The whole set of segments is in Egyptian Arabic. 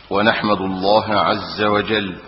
ونحمد الله عز وجل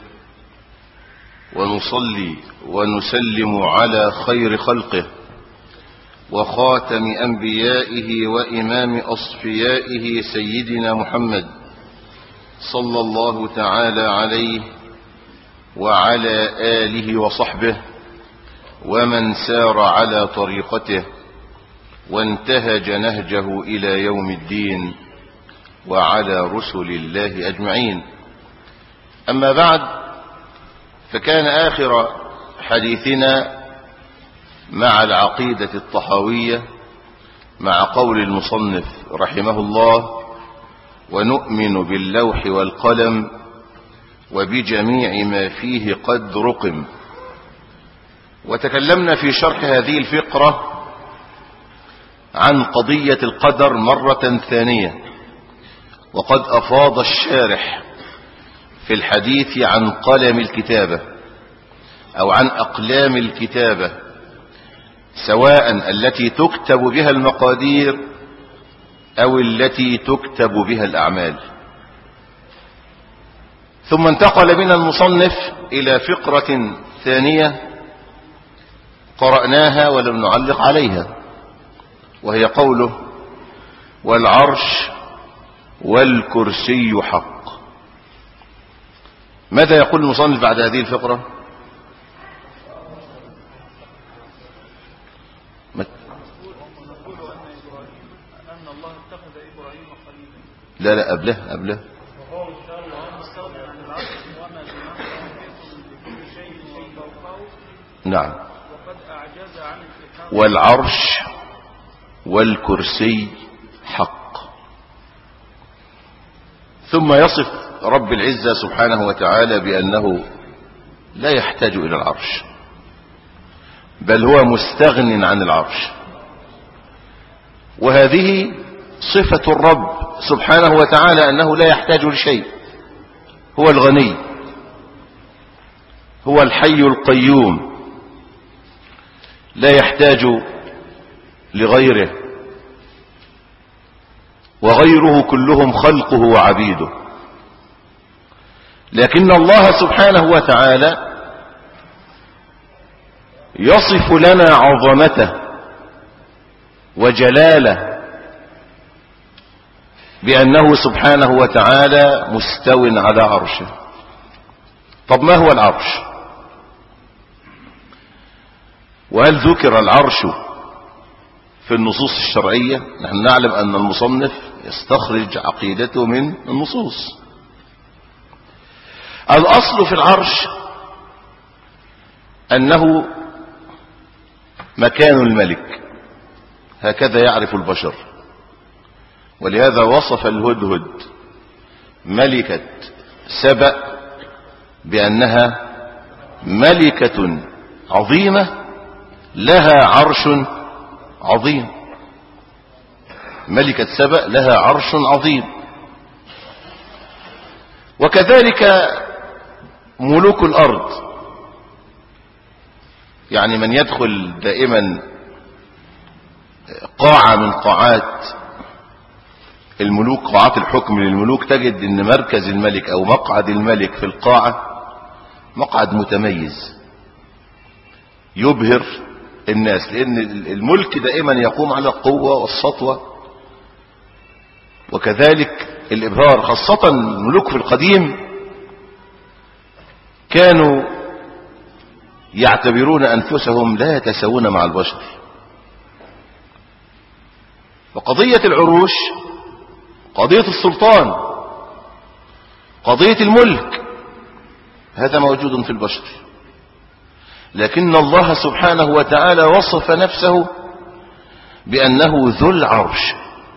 ونصلي ونسلم على خير خلقه وخاتم أنبيائه وإمام أصفيائه سيدنا محمد صلى الله تعالى عليه وعلى آله وصحبه ومن سار على طريقته وانتهج نهجه إلى يوم الدين وعلى رسل الله أجمعين أما بعد فكان آخر حديثنا مع العقيدة الطحاوية مع قول المصنف رحمه الله ونؤمن باللوح والقلم وبجميع ما فيه قد رقم وتكلمنا في شرح هذه الفقرة عن قضية القدر مرة ثانية وقد أفاض الشارح في الحديث عن قلم الكتابة أو عن أقلام الكتابة سواء التي تكتب بها المقادير أو التي تكتب بها الأعمال ثم انتقل من المصنف إلى فقرة ثانية قرأناها ولم نعلق عليها وهي قوله والعرش والكرسي حق ماذا يقول المصنف بعد هذه الفقرة لا لا قبله قبله نعم والعرش والكرسي حق ثم يصف رب العزة سبحانه وتعالى بأنه لا يحتاج إلى العرش بل هو مستغن عن العرش وهذه صفة الرب سبحانه وتعالى أنه لا يحتاج لشيء هو الغني هو الحي القيوم لا يحتاج لغيره وغيره كلهم خلقه وعبيده لكن الله سبحانه وتعالى يصف لنا عظمته وجلاله بأنه سبحانه وتعالى مستو على عرشه طب ما هو العرش وهل ذكر العرش في النصوص الشرعية نحن نعلم أن المصنف يستخرج عقيدته من النصوص الأصل في العرش أنه مكان الملك هكذا يعرف البشر ولهذا وصف الهدهد ملكة سبأ بأنها ملكة عظيمة لها عرش عظيم ملكة سبأ لها عرش عظيم وكذلك ملوك الأرض يعني من يدخل دائما قاعة من قاعات الملوك قاعات الحكم للملوك تجد ان مركز الملك او مقعد الملك في القاعة مقعد متميز يبهر الناس لان الملك دائما يقوم على القوة والسطوة وكذلك الابهار خاصة الملوك في القديم كانوا يعتبرون انفسهم لا يتساوون مع البشر وقضية العروش قضية السلطان قضية الملك هذا موجود في البشر لكن الله سبحانه وتعالى وصف نفسه بأنه ذو العرش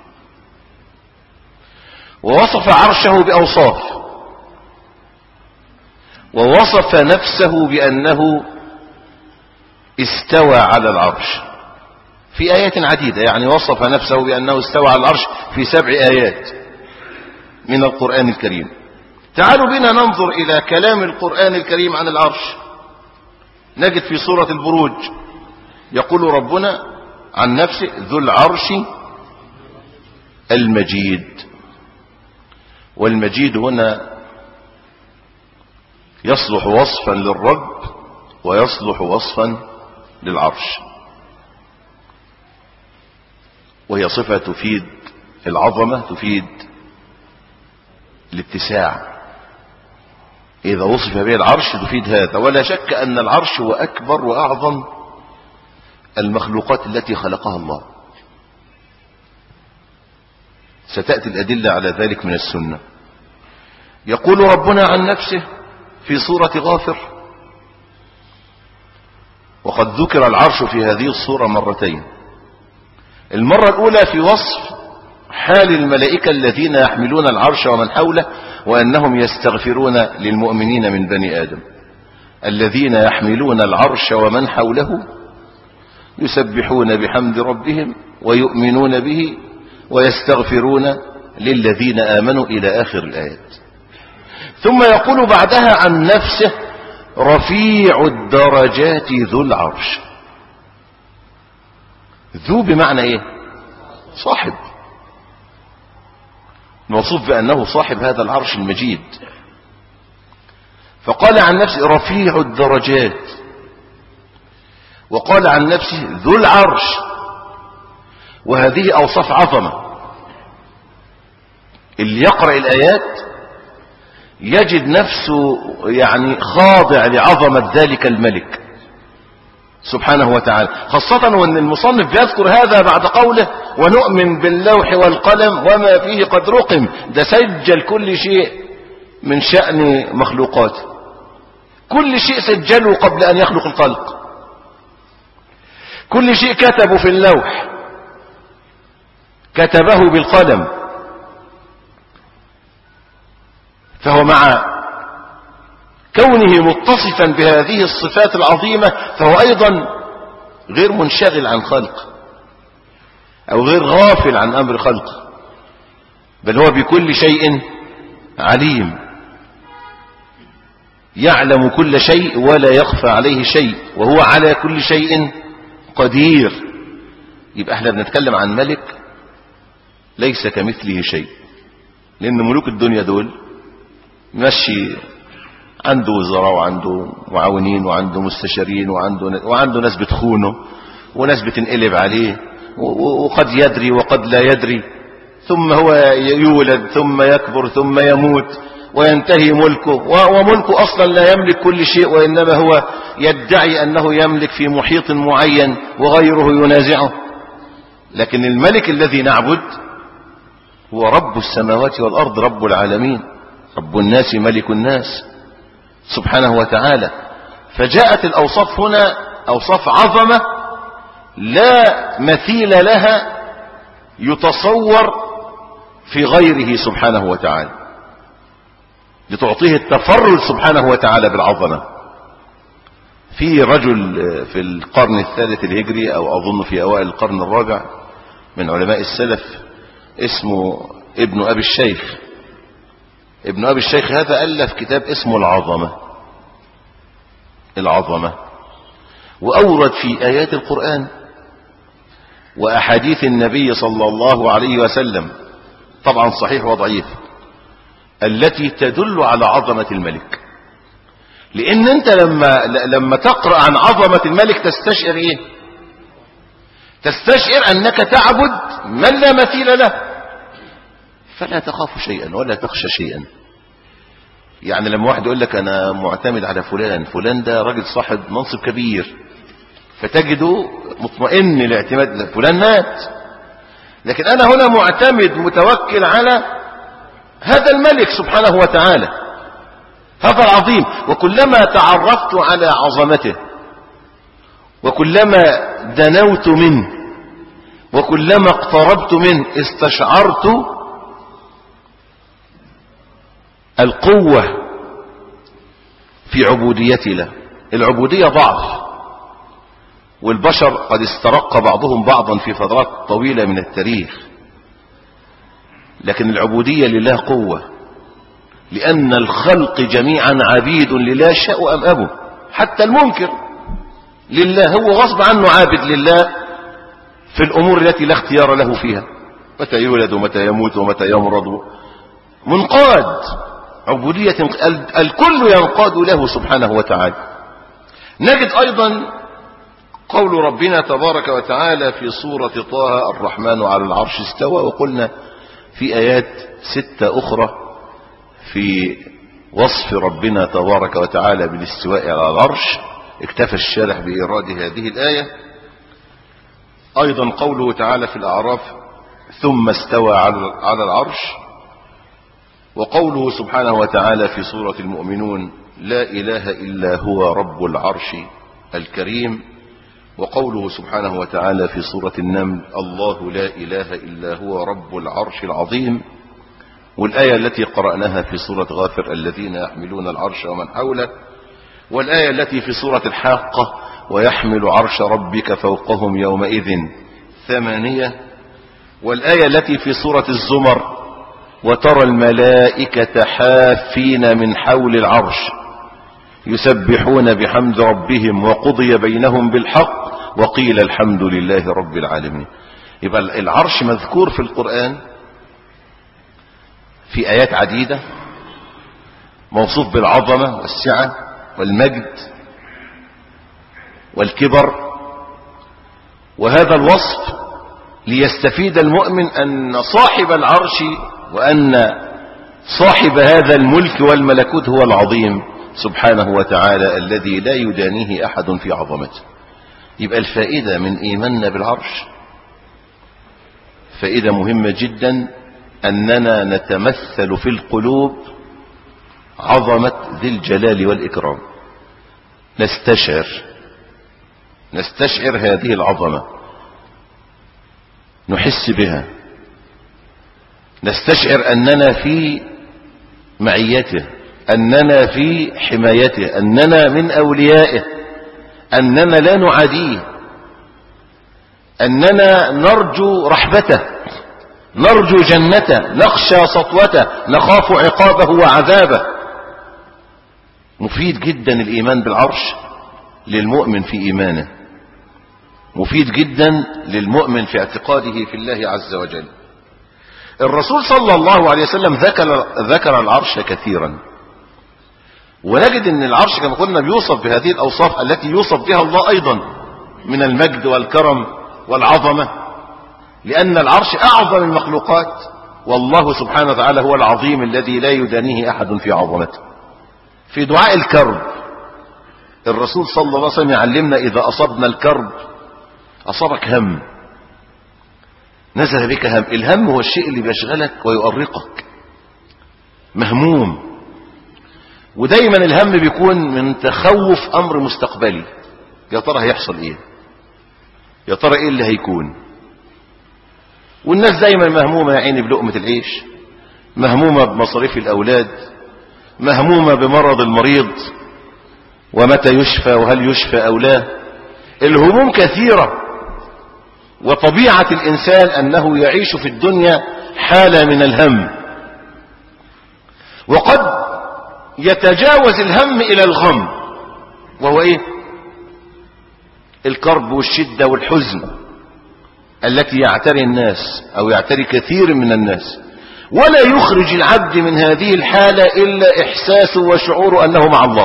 ووصف عرشه بأوصاف ووصف نفسه بأنه استوى على العرش في آيات عديدة يعني وصف نفسه بأنه استوى على العرش في سبع آيات من القرآن الكريم تعالوا بنا ننظر إلى كلام القرآن الكريم عن العرش نجد في سورة البروج يقول ربنا عن نفسه ذو العرش المجيد والمجيد هنا يصلح وصفا للرب ويصلح وصفا للعرش وهي صفة تفيد العظمة تفيد الاتساع إذا وصف به العرش تفيد هذا ولا شك أن العرش هو أكبر وأعظم المخلوقات التي خلقها الله ستأتي الأدلة على ذلك من السنة يقول ربنا عن نفسه في سورة غافر وقد ذكر العرش في هذه الصورة مرتين المرة الأولى في وصف حال الملائكة الذين يحملون العرش ومن حوله وأنهم يستغفرون للمؤمنين من بني آدم الذين يحملون العرش ومن حوله يسبحون بحمد ربهم ويؤمنون به ويستغفرون للذين آمنوا إلى آخر الآيات ثم يقول بعدها عن نفسه رفيع الدرجات ذو العرش ذو بمعنى ايه صاحب موصوف بأنه صاحب هذا العرش المجيد فقال عن نفسه رفيع الدرجات وقال عن نفسه ذو العرش وهذه أوصاف عظمة اللي يقرأ الآيات يجد نفسه يعني خاضع لعظمة ذلك الملك سبحانه وتعالى خاصة وأن المصنف يذكر هذا بعد قوله ونؤمن باللوح والقلم وما فيه قد رقم ده سجل كل شيء من شأن مخلوقاته كل شيء سجله قبل أن يخلق الخلق كل شيء كتبه في اللوح كتبه بالقلم فهو مع كونه متصفا بهذه الصفات العظيمة فهو أيضا غير منشغل عن خلق أو غير غافل عن أمر خلق بل هو بكل شيء عليم يعلم كل شيء ولا يخفى عليه شيء وهو على كل شيء قدير يبقى احنا بنتكلم عن ملك ليس كمثله شيء لأن ملوك الدنيا دول مشي عنده وزراء وعنده معاونين وعنده مستشارين وعنده وعنده ناس بتخونه وناس بتنقلب عليه وقد يدري وقد لا يدري ثم هو يولد ثم يكبر ثم يموت وينتهي ملكه وملكه أصلا لا يملك كل شيء وإنما هو يدعي أنه يملك في محيط معين وغيره ينازعه لكن الملك الذي نعبد هو رب السماوات والأرض رب العالمين رب الناس ملك الناس سبحانه وتعالى فجاءت الأوصاف هنا أوصاف عظمة لا مثيل لها يتصور في غيره سبحانه وتعالى لتعطيه التفرد سبحانه وتعالى بالعظمة في رجل في القرن الثالث الهجري أو أظن في أوائل القرن الرابع من علماء السلف اسمه ابن أبي الشيخ ابن أبي الشيخ هذا ألف كتاب اسمه العظمة العظمة وأورد في آيات القرآن وأحاديث النبي صلى الله عليه وسلم طبعا صحيح وضعيف التي تدل على عظمة الملك لأن أنت لما, لما تقرأ عن عظمة الملك تستشعر إيه تستشعر أنك تعبد من لا مثيل له فلا تخاف شيئا ولا تخشى شيئا يعني لما واحد يقول لك أنا معتمد على فلان فلان ده راجل صاحب منصب كبير فتجده مطمئن الاعتماد فلان مات لكن أنا هنا معتمد متوكل على هذا الملك سبحانه وتعالى هذا العظيم وكلما تعرفت على عظمته وكلما دنوت منه وكلما اقتربت منه استشعرت القوة في عبوديتي له العبودية ضعف والبشر قد استرق بعضهم بعضا في فترات طويلة من التاريخ لكن العبودية لله قوة لأن الخلق جميعا عبيد لله شاء أم أبوا حتى المنكر لله هو غصب عنه عابد لله في الأمور التي لا اختيار له فيها متى يولد ومتى يموت ومتى يمرض منقاد عبودية الكل ينقاد له سبحانه وتعالى نجد أيضا قول ربنا تبارك وتعالى في سورة طه الرحمن على العرش استوى وقلنا في آيات ستة أخرى في وصف ربنا تبارك وتعالى بالاستواء على العرش اكتفى الشارح بإيراد هذه الآية أيضا قوله تعالى في الأعراف ثم استوى على العرش وقوله سبحانه وتعالى في سورة المؤمنون لا إله إلا هو رب العرش الكريم وقوله سبحانه وتعالى في سورة النمل الله لا إله إلا هو رب العرش العظيم والآية التي قرأناها في سورة غافر الذين يحملون العرش ومن حوله والآية التي في سورة الحاقة ويحمل عرش ربك فوقهم يومئذ ثمانية والآية التي في سورة الزمر وترى الملائكة حافين من حول العرش يسبحون بحمد ربهم وقضي بينهم بالحق وقيل الحمد لله رب العالمين يبقى العرش مذكور في القرآن في آيات عديدة موصوف بالعظمة والسعة والمجد والكبر وهذا الوصف ليستفيد المؤمن أن صاحب العرش وأن صاحب هذا الملك والملكوت هو العظيم سبحانه وتعالى الذي لا يدانيه أحد في عظمته يبقى الفائدة من إيماننا بالعرش فائدة مهمة جدا أننا نتمثل في القلوب عظمة ذي الجلال والإكرام نستشعر نستشعر هذه العظمة نحس بها نستشعر أننا في معيته أننا في حمايته أننا من أوليائه أننا لا نعاديه أننا نرجو رحمته نرجو جنته نخشى سطوته نخاف عقابه وعذابه مفيد جدا الإيمان بالعرش للمؤمن في إيمانه مفيد جدا للمؤمن في اعتقاده في الله عز وجل الرسول صلى الله عليه وسلم ذكر, ذكر العرش كثيرا ونجد ان العرش كما قلنا بيوصف بهذه الاوصاف التي يوصف بها الله ايضا من المجد والكرم والعظمة لان العرش اعظم المخلوقات والله سبحانه وتعالى هو العظيم الذي لا يدانيه احد في عظمته في دعاء الكرب الرسول صلى الله عليه وسلم يعلمنا اذا اصبنا الكرب اصابك هم نزل بك هم الهم هو الشيء اللي بيشغلك ويؤرقك مهموم ودايما الهم بيكون من تخوف امر مستقبلي يا ترى هيحصل ايه يا ترى ايه اللي هيكون والناس دايما مهمومة يا عيني بلقمة العيش مهمومة بمصاريف الاولاد مهمومة بمرض المريض ومتى يشفى وهل يشفى او لا الهموم كثيرة وطبيعة الانسان انه يعيش في الدنيا حالة من الهم وقد يتجاوز الهم الى الغم وهو ايه الكرب والشدة والحزن التي يعتري الناس او يعتري كثير من الناس ولا يخرج العبد من هذه الحالة الا احساسه وشعوره انه مع الله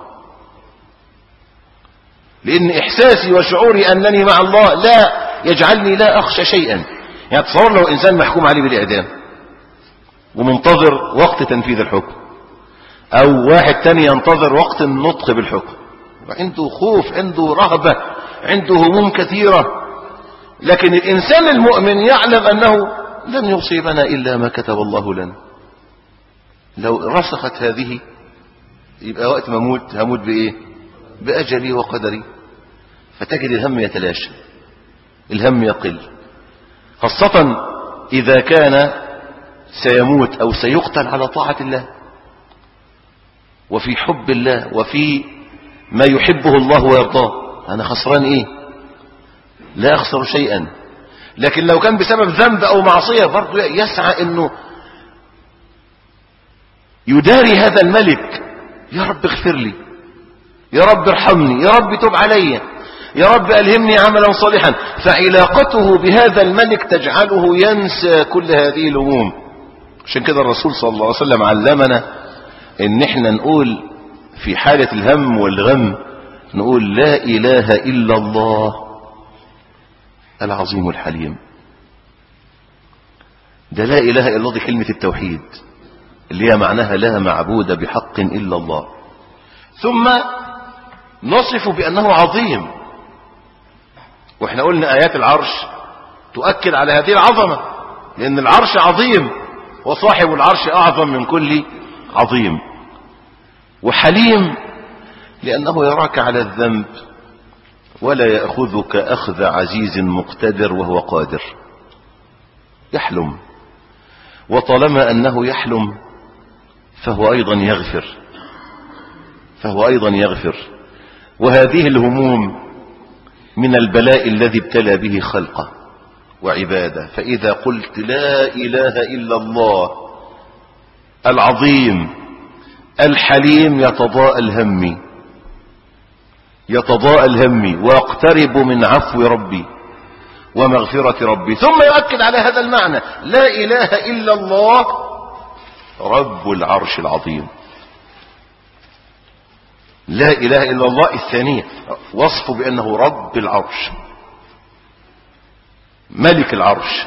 لان احساسي وشعوري انني مع الله لا يجعلني لا اخشى شيئا يعني تصور لو انسان محكوم عليه بالاعدام ومنتظر وقت تنفيذ الحكم او واحد تاني ينتظر وقت النطق بالحكم عنده خوف عنده رهبة عنده هموم كثيرة لكن الانسان المؤمن يعلم انه لن يصيبنا الا ما كتب الله لنا لو رسخت هذه يبقى وقت ما اموت هموت بايه باجلي وقدري فتجد الهم يتلاشى الهم يقل خاصة اذا كان سيموت او سيقتل على طاعة الله وفي حب الله وفي ما يحبه الله ويرضاه أنا خسران إيه لا أخسر شيئا لكن لو كان بسبب ذنب أو معصية برضه يسعى أنه يداري هذا الملك يا رب اغفر لي يا رب ارحمني يا رب تب علي يا رب ألهمني عملا صالحا فعلاقته بهذا الملك تجعله ينسى كل هذه الهموم عشان كده الرسول صلى الله عليه وسلم علمنا ان احنا نقول في حالة الهم والغم نقول لا اله الا الله العظيم الحليم ده لا اله الا الله دي كلمة التوحيد اللي هي معناها لا معبود بحق الا الله ثم نصف بانه عظيم واحنا قلنا ايات العرش تؤكد على هذه العظمة لان العرش عظيم وصاحب العرش اعظم من كل عظيم وحليم لانه يراك على الذنب ولا ياخذك اخذ عزيز مقتدر وهو قادر يحلم وطالما انه يحلم فهو ايضا يغفر فهو ايضا يغفر وهذه الهموم من البلاء الذي ابتلى به خلقه وعباده فإذا قلت لا إله إلا الله العظيم الحليم يتضاء الهم يتضاء الهم واقترب من عفو ربي ومغفرة ربي ثم يؤكد على هذا المعنى لا إله إلا الله رب العرش العظيم لا إله إلا الله الثانية وصفه بأنه رب العرش ملك العرش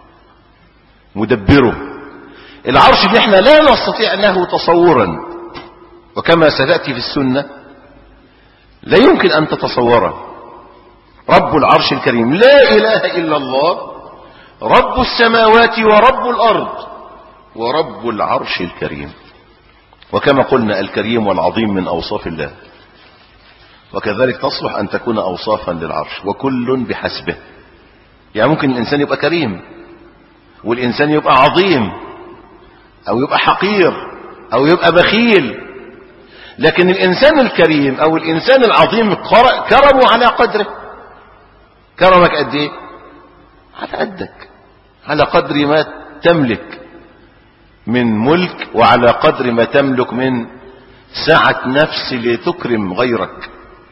مدبره العرش اللي احنا لا نستطيع له تصورا وكما ستأتي في السنة لا يمكن أن تتصوره رب العرش الكريم لا إله إلا الله رب السماوات ورب الأرض ورب العرش الكريم وكما قلنا الكريم والعظيم من أوصاف الله وكذلك تصلح أن تكون أوصافا للعرش وكل بحسبه يعني ممكن الإنسان يبقى كريم والإنسان يبقى عظيم أو يبقى حقير أو يبقى بخيل لكن الإنسان الكريم أو الإنسان العظيم كرمه على قدره كرمك قد إيه على قدك على قدر ما تملك من ملك وعلى قدر ما تملك من سعة نفس لتكرم غيرك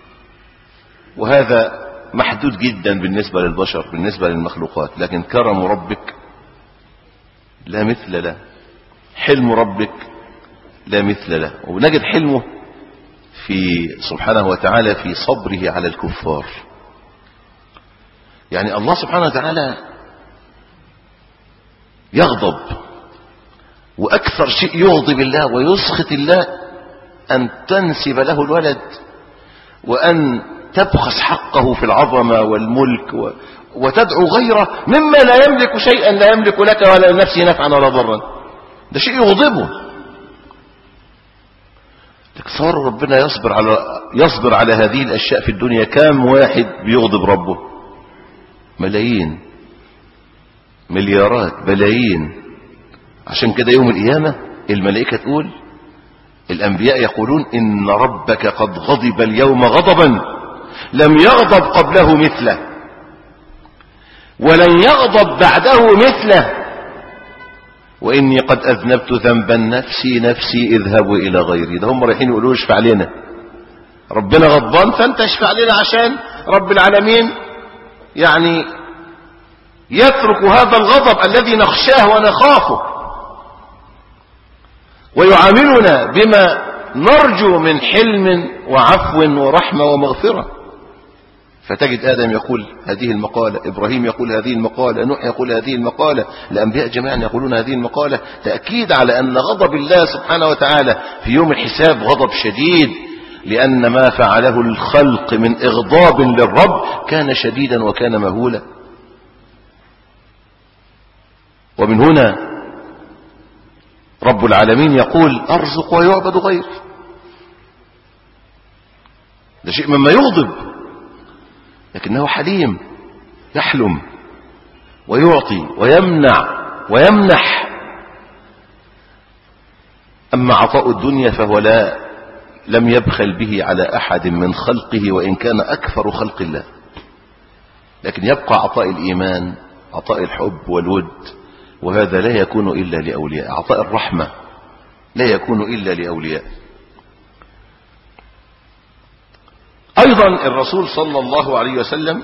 وهذا محدود جدا بالنسبة للبشر بالنسبة للمخلوقات لكن كرم ربك لا مثل له حلم ربك لا مثل له ونجد حلمه في سبحانه وتعالى في صبره على الكفار يعني الله سبحانه وتعالى يغضب وأكثر شيء يغضب الله ويسخط الله أن تنسب له الولد وأن تبخس حقه في العظمة والملك و... وتدعو غيره مما لا يملك شيئا لا يملك لك ولا لنفسه نفعا ولا ضرا ده شيء يغضبه تصور ربنا يصبر على يصبر على هذه الأشياء في الدنيا كام واحد بيغضب ربه ملايين مليارات بلايين عشان كده يوم القيامة الملائكة تقول الأنبياء يقولون إن ربك قد غضب اليوم غضبا لم يغضب قبله مثله ولن يغضب بعده مثله وإني قد أذنبت ذنبا نفسي نفسي اذهبوا إلى غيري ده هم رايحين يقولوا اشفع لنا ربنا غضبان فأنت اشفع لنا عشان رب العالمين يعني يترك هذا الغضب الذي نخشاه ونخافه ويعاملنا بما نرجو من حلم وعفو ورحمة ومغفرة فتجد آدم يقول هذه المقالة إبراهيم يقول هذه المقالة نوح يقول هذه المقالة الأنبياء جميعا يقولون هذه المقالة تأكيد على أن غضب الله سبحانه وتعالى في يوم الحساب غضب شديد لأن ما فعله الخلق من إغضاب للرب كان شديدا وكان مهولا ومن هنا رب العالمين يقول أرزق ويعبد غير ده شيء مما يغضب لكنه حليم يحلم ويعطي ويمنع ويمنح أما عطاء الدنيا فهو لا لم يبخل به على أحد من خلقه وإن كان أكثر خلق الله لكن يبقى عطاء الإيمان عطاء الحب والود وهذا لا يكون إلا لأولياء عطاء الرحمة لا يكون إلا لأولياء أيضا الرسول صلى الله عليه وسلم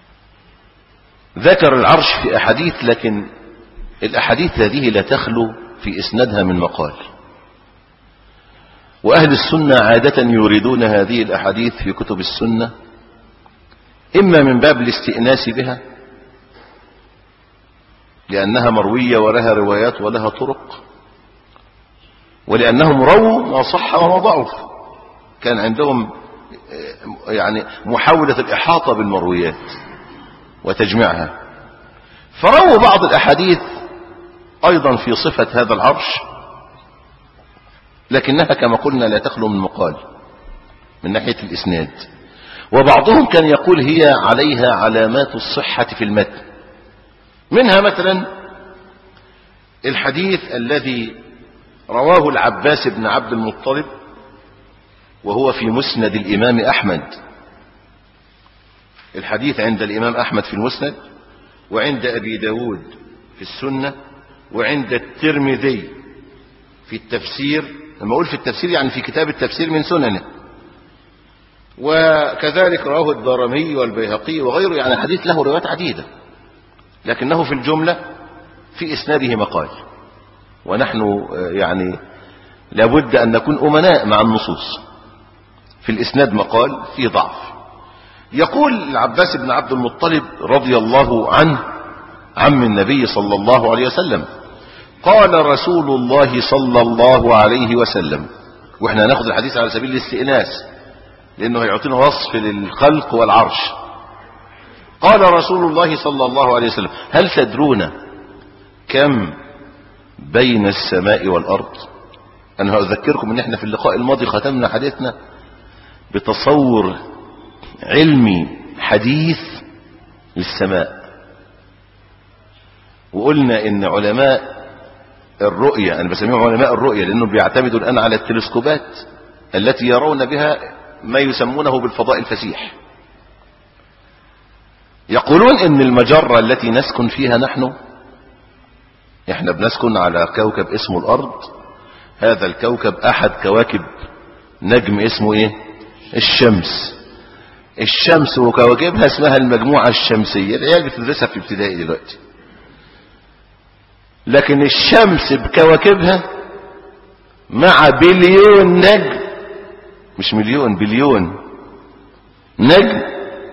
ذكر العرش في أحاديث لكن الأحاديث هذه لا تخلو في إسنادها من مقال وأهل السنة عادة يريدون هذه الأحاديث في كتب السنة إما من باب الاستئناس بها لأنها مروية ولها روايات ولها طرق ولأنهم رووا ما صح وما ضعف كان عندهم يعني محاولة الإحاطة بالمرويات وتجميعها فرووا بعض الأحاديث أيضا في صفة هذا العرش لكنها كما قلنا لا تخلو من مقال من ناحية الإسناد وبعضهم كان يقول هي عليها علامات الصحة في المتن منها مثلا الحديث الذي رواه العباس بن عبد المطلب وهو في مسند الإمام أحمد الحديث عند الإمام أحمد في المسند وعند أبي داود في السنة وعند الترمذي في التفسير لما أقول في التفسير يعني في كتاب التفسير من سننه وكذلك رواه الدارمي والبيهقي وغيره يعني الحديث له روايات عديدة لكنه في الجملة في إسناده مقال ونحن يعني لابد أن نكون أمناء مع النصوص في الإسناد مقال في ضعف يقول العباس بن عبد المطلب رضي الله عنه عم النبي صلى الله عليه وسلم قال رسول الله صلى الله عليه وسلم واحنا هناخد الحديث على سبيل الاستئناس لانه هيعطينا وصف للخلق والعرش قال رسول الله صلى الله عليه وسلم هل تدرون كم بين السماء والارض انا هذكركم ان احنا في اللقاء الماضي ختمنا حديثنا بتصور علمي حديث للسماء وقلنا ان علماء الرؤية انا بسميهم علماء الرؤية لانهم بيعتمدوا الان على التلسكوبات التي يرون بها ما يسمونه بالفضاء الفسيح يقولون ان المجرة التي نسكن فيها نحن احنا بنسكن على كوكب اسمه الارض هذا الكوكب احد كواكب نجم اسمه ايه الشمس الشمس وكواكبها اسمها المجموعة الشمسية العيال بتدرسها في ابتدائي دلوقتي لكن الشمس بكواكبها مع بليون نجم مش مليون بليون نجم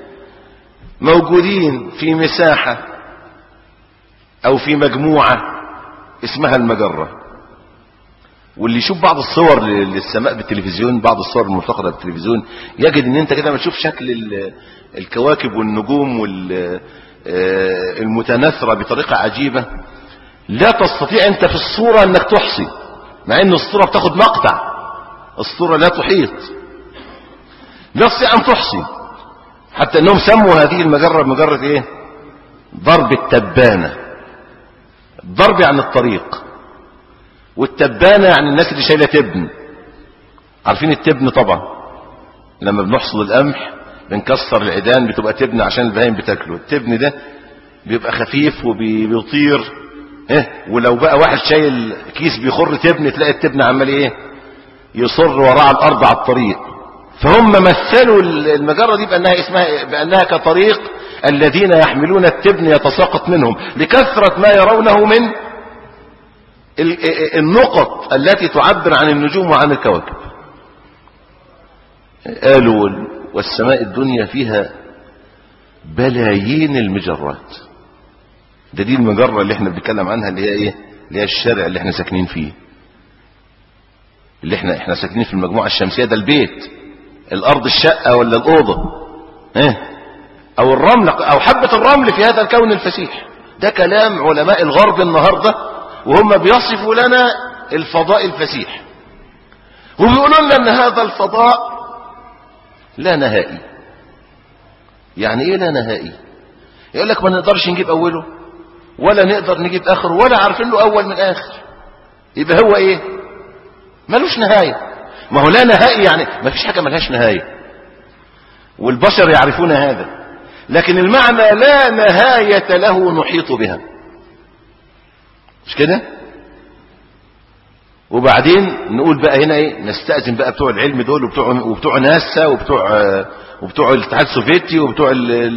موجودين في مساحة او في مجموعة اسمها المجرة واللي يشوف بعض الصور للسماء بالتلفزيون بعض الصور الملتقطة بالتلفزيون يجد ان انت كده ما تشوف شكل الكواكب والنجوم المتناثرة بطريقة عجيبة لا تستطيع انت في الصورة انك تحصي مع ان الصورة بتاخد مقطع الصورة لا تحيط لا تستطيع ان تحصي حتى انهم سموا هذه المجرة مجرة ايه ضرب التبانة ضرب عن الطريق والتبانة يعني الناس اللي شايلة تبن عارفين التبن طبعا لما بنحصل القمح بنكسر العيدان بتبقى تبن عشان البهايم بتاكله التبن ده بيبقى خفيف وبيطير ايه ولو بقى واحد شايل كيس بيخر تبن تلاقي التبن عمال ايه يصر وراء الارض على الطريق فهم مثلوا المجرة دي بأنها اسمها بأنها كطريق الذين يحملون التبن يتساقط منهم لكثرة ما يرونه من النقط التي تعبر عن النجوم وعن الكواكب قالوا والسماء الدنيا فيها بلايين المجرات ده دي المجرة اللي احنا بنتكلم عنها اللي هي ايه اللي هي الشارع اللي احنا ساكنين فيه اللي احنا احنا ساكنين في المجموعة الشمسية ده البيت الارض الشقة ولا الاوضة اه او الرمل او حبة الرمل في هذا الكون الفسيح ده كلام علماء الغرب النهاردة وهم بيصفوا لنا الفضاء الفسيح وبيقولوا لنا ان هذا الفضاء لا نهائي يعني ايه لا نهائي يقول لك ما نقدرش نجيب اوله ولا نقدر نجيب اخره ولا عارفين له اول من اخر يبقى هو ايه ملوش نهاية ما هو لا نهائي يعني ما فيش حاجة ملهاش نهاية والبشر يعرفون هذا لكن المعنى لا نهاية له نحيط بها مش كده وبعدين نقول بقى هنا ايه نستأذن بقى بتوع العلم دول وبتوع وبتوع ناسا وبتوع وبتوع الاتحاد السوفيتي وبتوع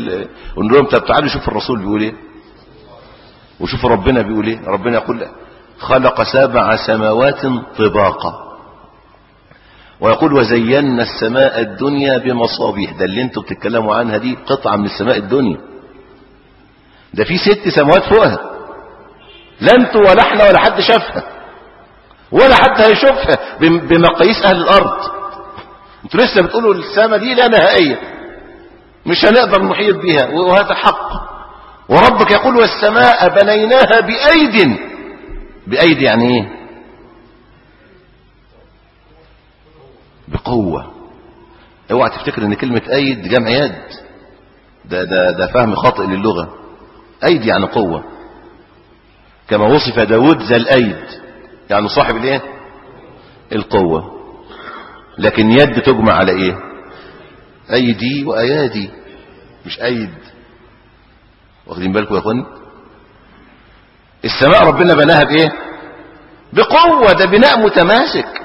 ونقول لهم طب تعالوا شوفوا الرسول بيقول ايه وشوفوا ربنا بيقول ايه ربنا يقول خلق سبع سماوات طباقا ويقول وزينا السماء الدنيا بمصابيح ده اللي انتوا بتتكلموا عنها دي قطعة من السماء الدنيا ده في ست سماوات فوقها لا انتوا ولا احنا ولا حد شافها ولا حد هيشوفها بمقاييس اهل الارض انتوا لسه بتقولوا السماء دي لا نهائية مش هنقدر نحيط بها وهذا حق وربك يقول والسماء بنيناها بأيد بأيد يعني ايه بقوة اوعى تفتكر ان كلمة ايد جمع يد ده, ده, ده فهم خاطئ للغة ايد يعني قوة كما وصف داود ذا الايد يعني صاحب الايه القوة لكن يد تجمع على ايه ايدي وايادي مش ايد واخدين بالكم يا اخواني السماء ربنا بناها بايه بقوة ده بناء متماسك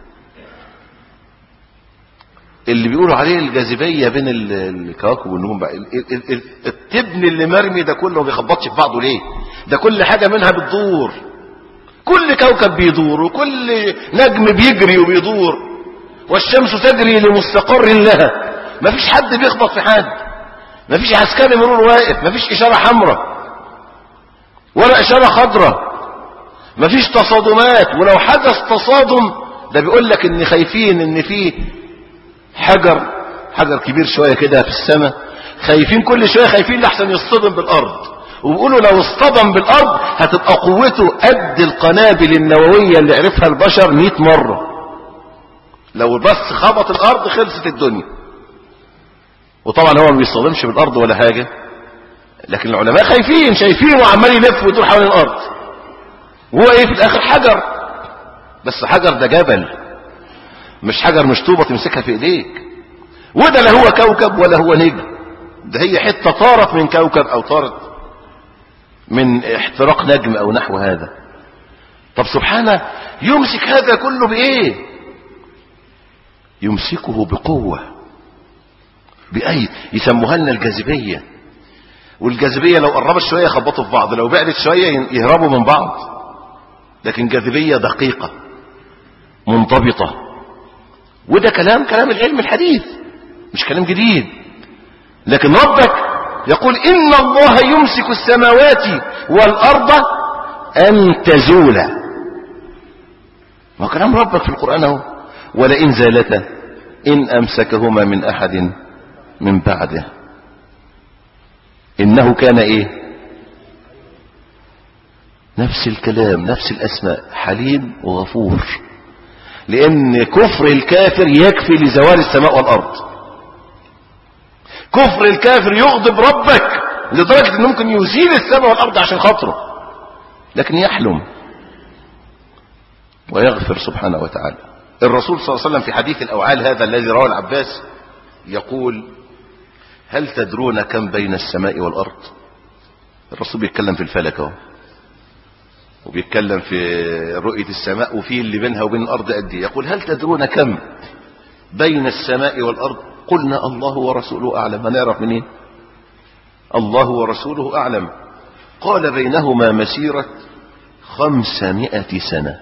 اللي بيقولوا عليه الجاذبية بين الكواكب والنجوم بقى التبن اللي مرمي ده كله ما بيخبطش في بعضه ليه ده كل حاجة منها بتدور كل كوكب بيدور وكل نجم بيجري وبيدور والشمس تجري لمستقر لها مفيش حد بيخبط في حد مفيش عسكري مرور واقف مفيش إشارة حمراء ولا إشارة خضراء مفيش تصادمات ولو حدث تصادم ده بيقول لك ان خايفين ان في حجر حجر كبير شوية كده في السماء خايفين كل شوية خايفين لحسن يصطدم بالأرض وبيقولوا لو اصطدم بالأرض هتبقى قوته قد القنابل النووية اللي عرفها البشر 100 مرة لو بس خبط الأرض خلصت الدنيا وطبعا هو ما بيصطدمش بالأرض ولا حاجة لكن العلماء خايفين شايفينه وعمال يلف ويدور حوالين الأرض وهو ايه في الآخر حجر بس حجر ده جبل مش حجر مش طوبة تمسكها في ايديك وده لا هو كوكب ولا هو نجم ده هي حتة طارت من كوكب او طارت من احتراق نجم او نحو هذا طب سبحانه يمسك هذا كله بايه يمسكه بقوة بأي يسموها لنا الجاذبية والجاذبية لو قربت شوية يخبطوا في بعض لو بعدت شوية يهربوا من بعض لكن جاذبية دقيقة منضبطة وده كلام كلام العلم الحديث مش كلام جديد لكن ربك يقول إن الله يمسك السماوات والأرض أن تزولا ما كلام ربك في القرآن اهو ولئن زالتا إن أمسكهما من أحد من بعده إنه كان إيه نفس الكلام نفس الأسماء حليم وغفور لأن كفر الكافر يكفي لزوال السماء والأرض كفر الكافر يغضب ربك لدرجة أنه ممكن يزيل السماء والأرض عشان خاطره لكن يحلم ويغفر سبحانه وتعالى الرسول صلى الله عليه وسلم في حديث الأوعال هذا الذي رواه العباس يقول هل تدرون كم بين السماء والأرض الرسول بيتكلم في الفلك اهو وبيتكلم في رؤية السماء وفي اللي بينها وبين الأرض قد ايه يقول هل تدرون كم بين السماء والأرض قلنا الله ورسوله أعلم هنعرف منين الله ورسوله أعلم قال بينهما مسيرة خمسمائة سنة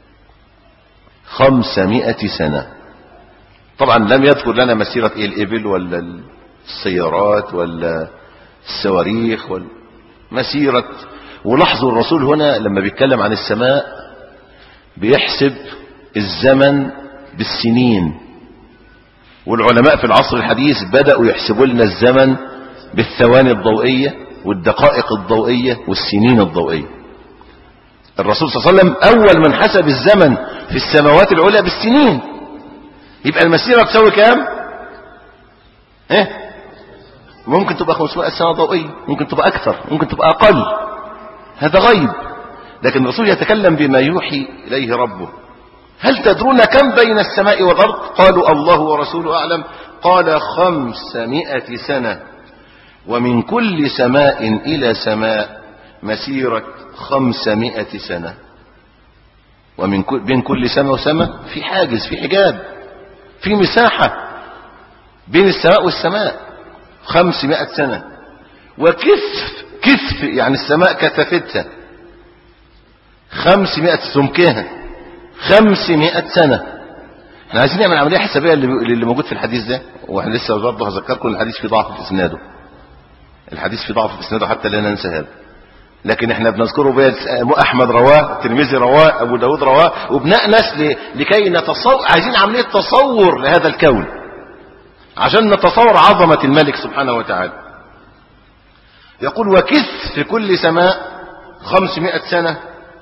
خمسمائة سنة طبعا لم يذكر لنا مسيرة ايه الإبل ولا السيارات ولا الصواريخ ولا مسيرة ولاحظوا الرسول هنا لما بيتكلم عن السماء بيحسب الزمن بالسنين والعلماء في العصر الحديث بدأوا يحسبوا لنا الزمن بالثواني الضوئية والدقائق الضوئية والسنين الضوئية الرسول صلى الله عليه وسلم أول من حسب الزمن في السماوات العلى بالسنين يبقى المسيرة تساوي كام ايه ممكن تبقى 500 سنة ضوئية ممكن تبقى أكثر ممكن تبقى أقل هذا غيب لكن الرسول يتكلم بما يوحي إليه ربه هل تدرون كم بين السماء والأرض قالوا الله ورسوله أعلم قال خمسمائة سنة ومن كل سماء إلى سماء مسيرة خمسمائة سنة ومن كل بين كل سماء وسماء في حاجز في حجاب في مساحة بين السماء والسماء خمسمائة سنة وكثف كثف يعني السماء كثفتها خمسمائة سمكها خمسمائة سنة احنا عايزين نعمل عملية حسابية اللي اللي موجود في الحديث ده واحنا لسه برضه هذكركم الحديث في ضعف في اسناده الحديث في ضعف في اسناده حتى لا ننسى هذا لكن احنا بنذكره بيد احمد رواه الترمذي رواه ابو داود رواه وبنأنس ل- لكي نتصور عايزين عملية تصور لهذا الكون عشان نتصور عظمة الملك سبحانه وتعالى يقول وكث في كل سماء خمسمائة سنة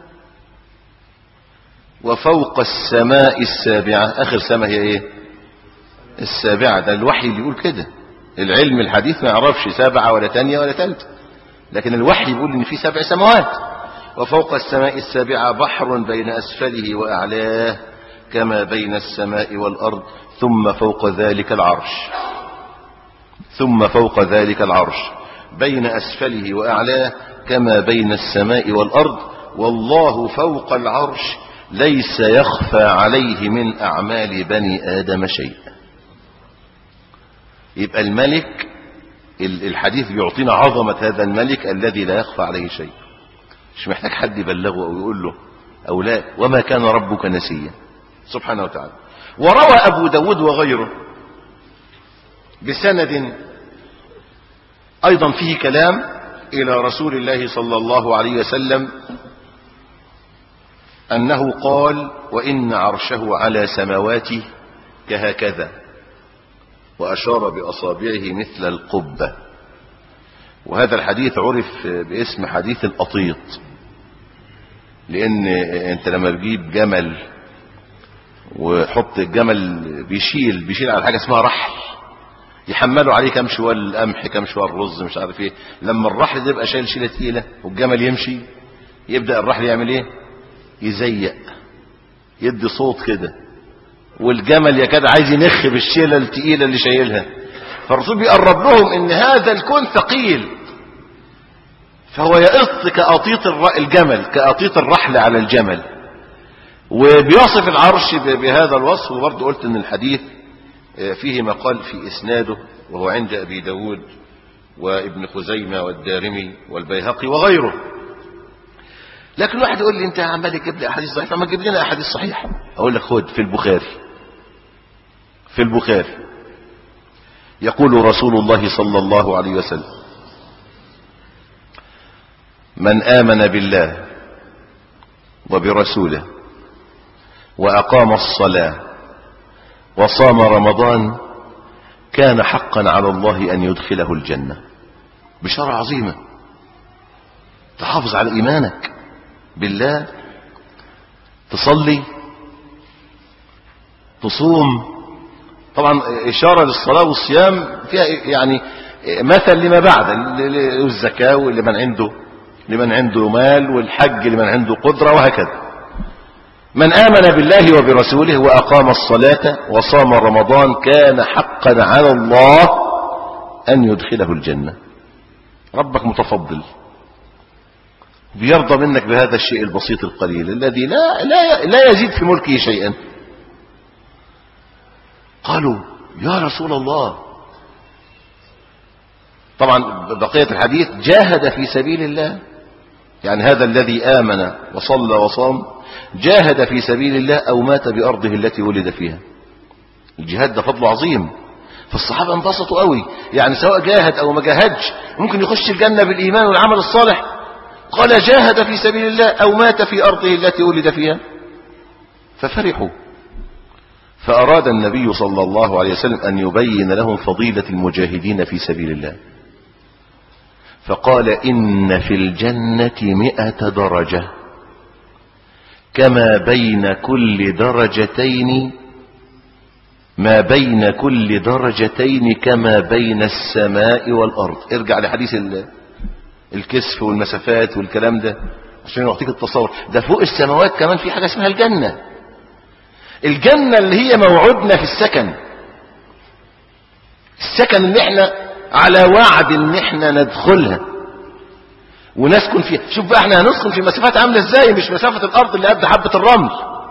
وفوق السماء السابعة آخر سماء هي إيه السابعة ده الوحي اللي يقول كده العلم الحديث ما يعرفش سابعة ولا تانية ولا تالتة لكن الوحي يقول إن في سبع سماوات وفوق السماء السابعة بحر بين أسفله وأعلاه كما بين السماء والأرض ثم فوق ذلك العرش ثم فوق ذلك العرش بين أسفله وأعلاه كما بين السماء والأرض والله فوق العرش ليس يخفى عليه من أعمال بني آدم شيء يبقى الملك ال- الحديث بيعطينا عظمة هذا الملك الذي لا يخفى عليه شيء مش محتاج حد يبلغه أو يقول له أو لا وما كان ربك نسيا سبحانه وتعالى وروى أبو داود وغيره بسند أيضا فيه كلام إلى رسول الله صلى الله عليه وسلم أنه قال وإن عرشه على سماواته كهكذا وأشار بأصابعه مثل القبة وهذا الحديث عرف باسم حديث الأطيط لأن أنت لما بتجيب جمل وحط الجمل بيشيل بيشيل على حاجة اسمها رحل يحملوا عليه كم شوال قمح كم شوال رز مش عارف ايه لما الرحل ده يبقى شايل شيله تقيله والجمل يمشي يبدا الرحل يعمل ايه يزيق يدي صوت كده والجمل يكاد عايز ينخ بالشيله التقيله اللي شايلها فالرسول بيقرب لهم ان هذا الكون ثقيل فهو يقط كأطيط الر- الجمل كأطيط الرحل على الجمل وبيصف العرش ب- بهذا الوصف وبرضه قلت ان الحديث فيه مقال في إسناده وهو عند أبي داود وابن خزيمة والدارمي والبيهقي وغيره لكن واحد يقول لي انت عمال تجيب لي احاديث ضعيفه ما تجيب لنا احاديث صحيحه اقول لك خد في البخاري في البخاري يقول رسول الله صلى الله عليه وسلم من آمن بالله وبرسوله وأقام الصلاة وصام رمضان كان حقا على الله أن يدخله الجنة بشارة عظيمة تحافظ على إيمانك بالله تصلي تصوم طبعا إشارة للصلاة والصيام فيها يعني مثل لما بعد الزكاة لمن عنده لمن عنده مال والحج لمن عنده قدرة وهكذا من آمن بالله وبرسوله وأقام الصلاة وصام رمضان كان حقا على الله أن يدخله الجنة ربك متفضل بيرضى منك بهذا الشيء البسيط القليل الذي لا, لا, لا يزيد في ملكه شيئا قالوا يا رسول الله طبعا بقية الحديث جاهد في سبيل الله يعني هذا الذي آمن وصلى وصام جاهد في سبيل الله أو مات بأرضه التي ولد فيها الجهاد ده فضل عظيم فالصحابة انبسطوا قوي يعني سواء جاهد أو ما جاهدش ممكن يخش الجنة بالإيمان والعمل الصالح قال جاهد في سبيل الله أو مات في أرضه التي ولد فيها ففرحوا فأراد النبي صلى الله عليه وسلم أن يبين لهم فضيلة المجاهدين في سبيل الله فقال إن في الجنة مئة درجة كما بين كل درجتين ما بين كل درجتين كما بين السماء والأرض ارجع لحديث الكسف والمسافات والكلام ده عشان يعطيك التصور ده فوق السماوات كمان في حاجة اسمها الجنة الجنة اللي هي موعدنا في السكن السكن اللي احنا على وعد ان احنا ندخلها ونسكن فيها شوف بقى احنا هنسكن في مسافات عاملة ازاي مش مسافة الارض اللي قد حبة الرمل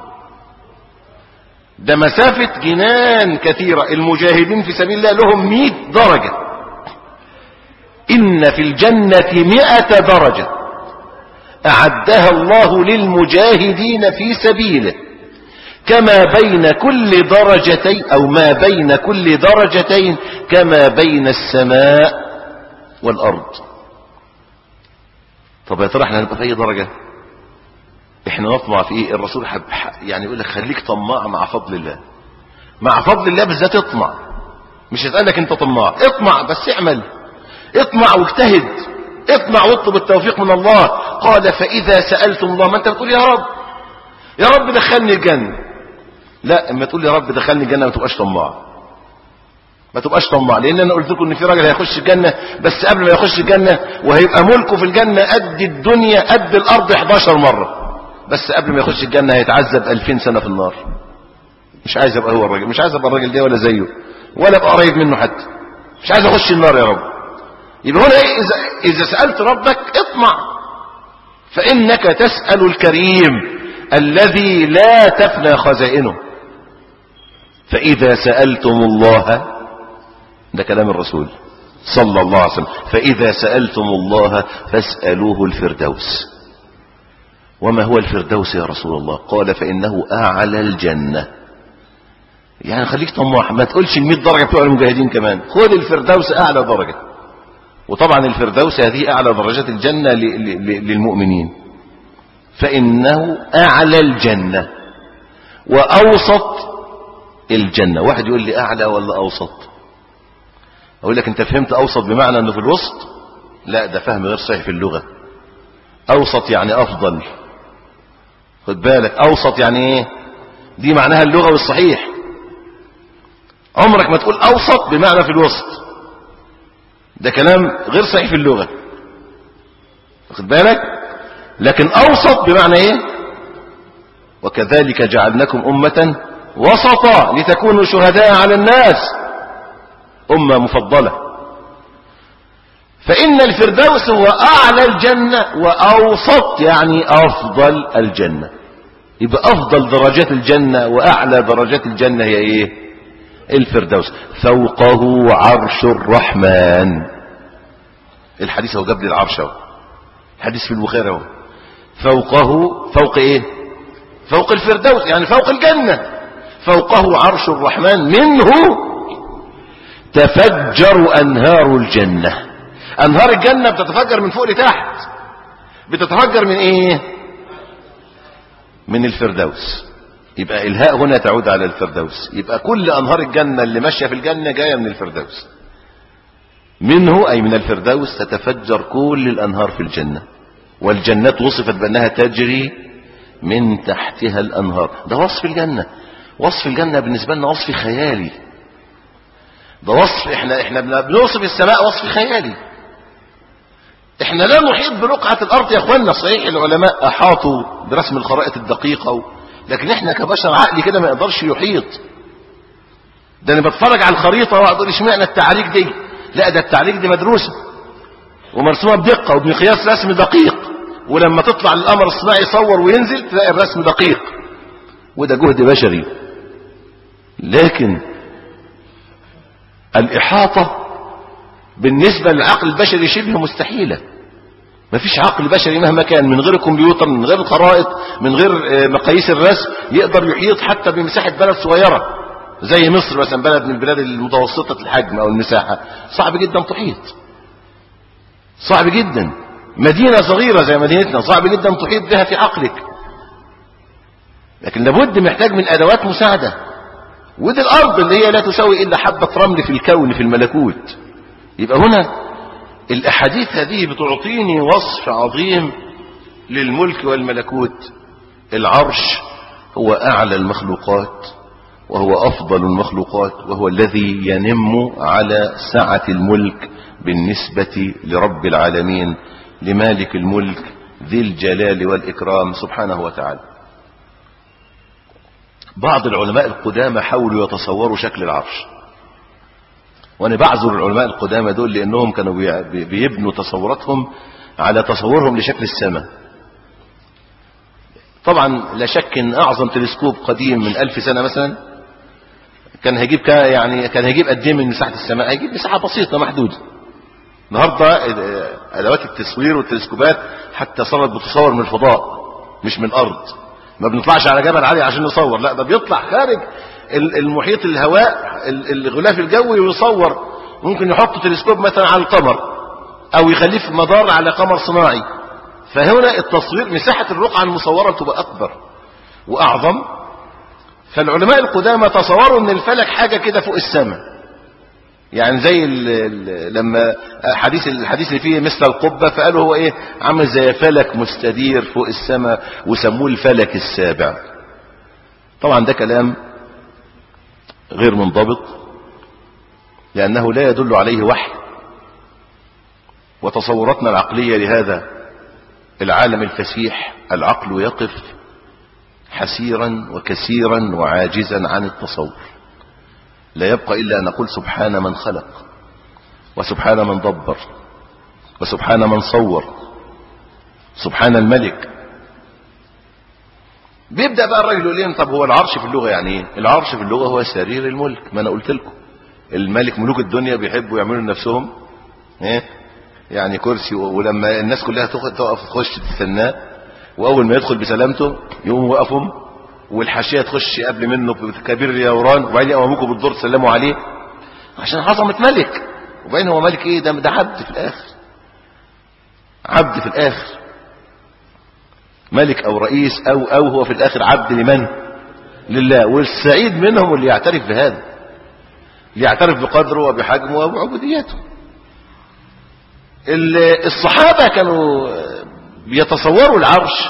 ده مسافة جنان كثيرة المجاهدين في سبيل الله لهم مئة درجة إن في الجنة مئة درجة أعدها الله للمجاهدين في سبيله كما بين كل درجتين أو ما بين كل درجتين كما بين السماء والأرض طب يا ترى احنا هنبقى في أي درجة احنا نطمع في ايه الرسول حب يعني يقول لك خليك طماع مع فضل الله مع فضل الله بالذات اطمع مش هتقالك انت طماع اطمع بس اعمل اطمع واجتهد اطمع واطلب التوفيق من الله قال فإذا سألتم الله ما انت بتقول يا رب يا رب دخلني الجنة لا اما تقول يا رب دخلني الجنة ما تبقاش طماع ما تبقاش طماع لان انا قلت لكم ان في راجل هيخش الجنة بس قبل ما يخش الجنة وهيبقى ملكه في الجنة قد الدنيا قد الارض 11 مرة بس قبل ما يخش الجنة هيتعذب 2000 سنة في النار مش عايز ابقى هو الراجل مش عايز ابقى الراجل ده ولا زيه ولا ابقى قريب منه حتى مش عايز اخش النار يا رب يبقى هنا إيه إذا, إذا سألت ربك اطمع فإنك تسأل الكريم الذي لا تفنى خزائنه فإذا سألتم الله ده كلام الرسول صلى الله عليه وسلم فإذا سألتم الله فاسألوه الفردوس وما هو الفردوس يا رسول الله قال فإنه أعلى الجنة يعني خليك طماح ما تقولش ال 100 درجة بتوع المجاهدين كمان خد الفردوس أعلى درجة وطبعا الفردوس هذه أعلى درجات الجنة للمؤمنين فإنه أعلى الجنة وأوسط الجنة واحد يقول لي أعلى ولا أوسط أقول لك أنت فهمت أوسط بمعنى أنه في الوسط لا ده فهم غير صحيح في اللغة أوسط يعني أفضل خد بالك أوسط يعني إيه دي معناها اللغة والصحيح عمرك ما تقول أوسط بمعنى في الوسط ده كلام غير صحيح في اللغة واخد بالك لكن أوسط بمعنى إيه وكذلك جعلناكم أمة وسطا لتكونوا شهداء على الناس أمة مفضلة فإن الفردوس هو أعلى الجنة وأوسط يعني أفضل الجنة يبقى أفضل درجات الجنة وأعلى درجات الجنة هي إيه الفردوس فوقه عرش الرحمن الحديث هو جاب لي العرش اهو الحديث في البخاري اهو فوقه فوق ايه فوق الفردوس يعني فوق الجنة فوقه عرش الرحمن منه تفجر انهار الجنة انهار الجنة بتتفجر من فوق لتحت بتتفجر من ايه من الفردوس يبقى الهاء هنا تعود على الفردوس يبقى كل انهار الجنة اللي ماشية في الجنة جاية من الفردوس منه اي من الفردوس تتفجر كل الانهار في الجنة والجنات وصفت بانها تجري من تحتها الانهار ده وصف الجنة وصف الجنة بالنسبة لنا وصف خيالي ده وصف احنا احنا بنوصف السماء وصف خيالي احنا لا نحيط برقعة الارض يا اخوانا صحيح العلماء احاطوا برسم الخرائط الدقيقة و... لكن احنا كبشر عقلي كده ما يقدرش يحيط ده انا بتفرج على الخريطة واقعد اقول اشمعنى التعاليق دي لا ده التعاليق دي مدروسة ومرسومة بدقة وبمقياس رسم دقيق ولما تطلع القمر الصناعي يصور وينزل تلاقي الرسم دقيق وده جهد بشري لكن الإحاطة بالنسبة للعقل البشري شبه مستحيلة ما فيش عقل بشري مهما كان من غير الكمبيوتر من غير الخرائط من غير مقاييس الرسم يقدر يحيط حتى بمساحة بلد صغيرة زي مصر مثلا بلد من البلاد المتوسطة الحجم أو المساحة صعب جدا تحيط صعب جدا مدينة صغيرة زي مدينتنا صعب جدا تحيط بها في عقلك لكن لابد محتاج من أدوات مساعدة ودي الأرض اللي هي لا تساوي إلا حبة رمل في الكون في الملكوت يبقى هنا الأحاديث هذه بتعطيني وصف عظيم للملك والملكوت العرش هو أعلى المخلوقات وهو أفضل المخلوقات وهو الذي ينم على سعة الملك بالنسبة لرب العالمين لمالك الملك ذي الجلال والإكرام سبحانه وتعالى بعض العلماء القدامى حاولوا يتصوروا شكل العرش وانا بعذر العلماء القدامى دول لانهم كانوا بيبنوا تصوراتهم على تصورهم لشكل السماء طبعا لا شك ان اعظم تلسكوب قديم من الف سنة مثلا كان هيجيب يعني كان هيجيب قد ايه من مساحة السماء هيجيب مساحة بسيطة محدودة النهارده ادوات التصوير والتلسكوبات حتى صارت بتصور من الفضاء مش من الارض ما بنطلعش على جبل عالي عشان نصور لا ده بيطلع خارج المحيط الهواء الغلاف الجوي ويصور ممكن يحط تلسكوب مثلا على القمر او يخليه في مدار على قمر صناعي فهنا التصوير مساحة الرقعة المصورة تبقى اكبر واعظم فالعلماء القدامى تصوروا ان الفلك حاجة كده فوق السماء يعني زي ال ال لما حديث الحديث اللي فيه مثل القبة فقالوا هو ايه عامل زي فلك مستدير فوق السماء وسموه الفلك السابع طبعا ده كلام غير منضبط لأنه لا يدل عليه وحي وتصوراتنا العقلية لهذا العالم الفسيح العقل يقف حسيرا وكثيرا وعاجزا عن التصور لا يبقى إلا أن نقول سبحان من خلق وسبحان من دبر وسبحان من صور سبحان الملك بيبدأ بقى الراجل يقول لهم طب هو العرش في اللغة يعني ايه العرش في اللغة هو سرير الملك ما انا قلت لكم الملك ملوك الدنيا بيحبوا يعملوا لنفسهم ايه يعني كرسي ولما الناس كلها تقف تخش تستناه واول ما يدخل بسلامته يقوموا وقفهم والحاشيه تخش قبل منه بكبير اليوران وبعدين يقوموكوا بالدور تسلموا عليه عشان عظمه ملك وبعدين هو ملك ايه ده ده عبد في الاخر عبد في الاخر ملك او رئيس او او هو في الاخر عبد لمن لله والسعيد منهم اللي يعترف بهذا اللي يعترف بقدره وبحجمه وبعبوديته الصحابة كانوا بيتصوروا العرش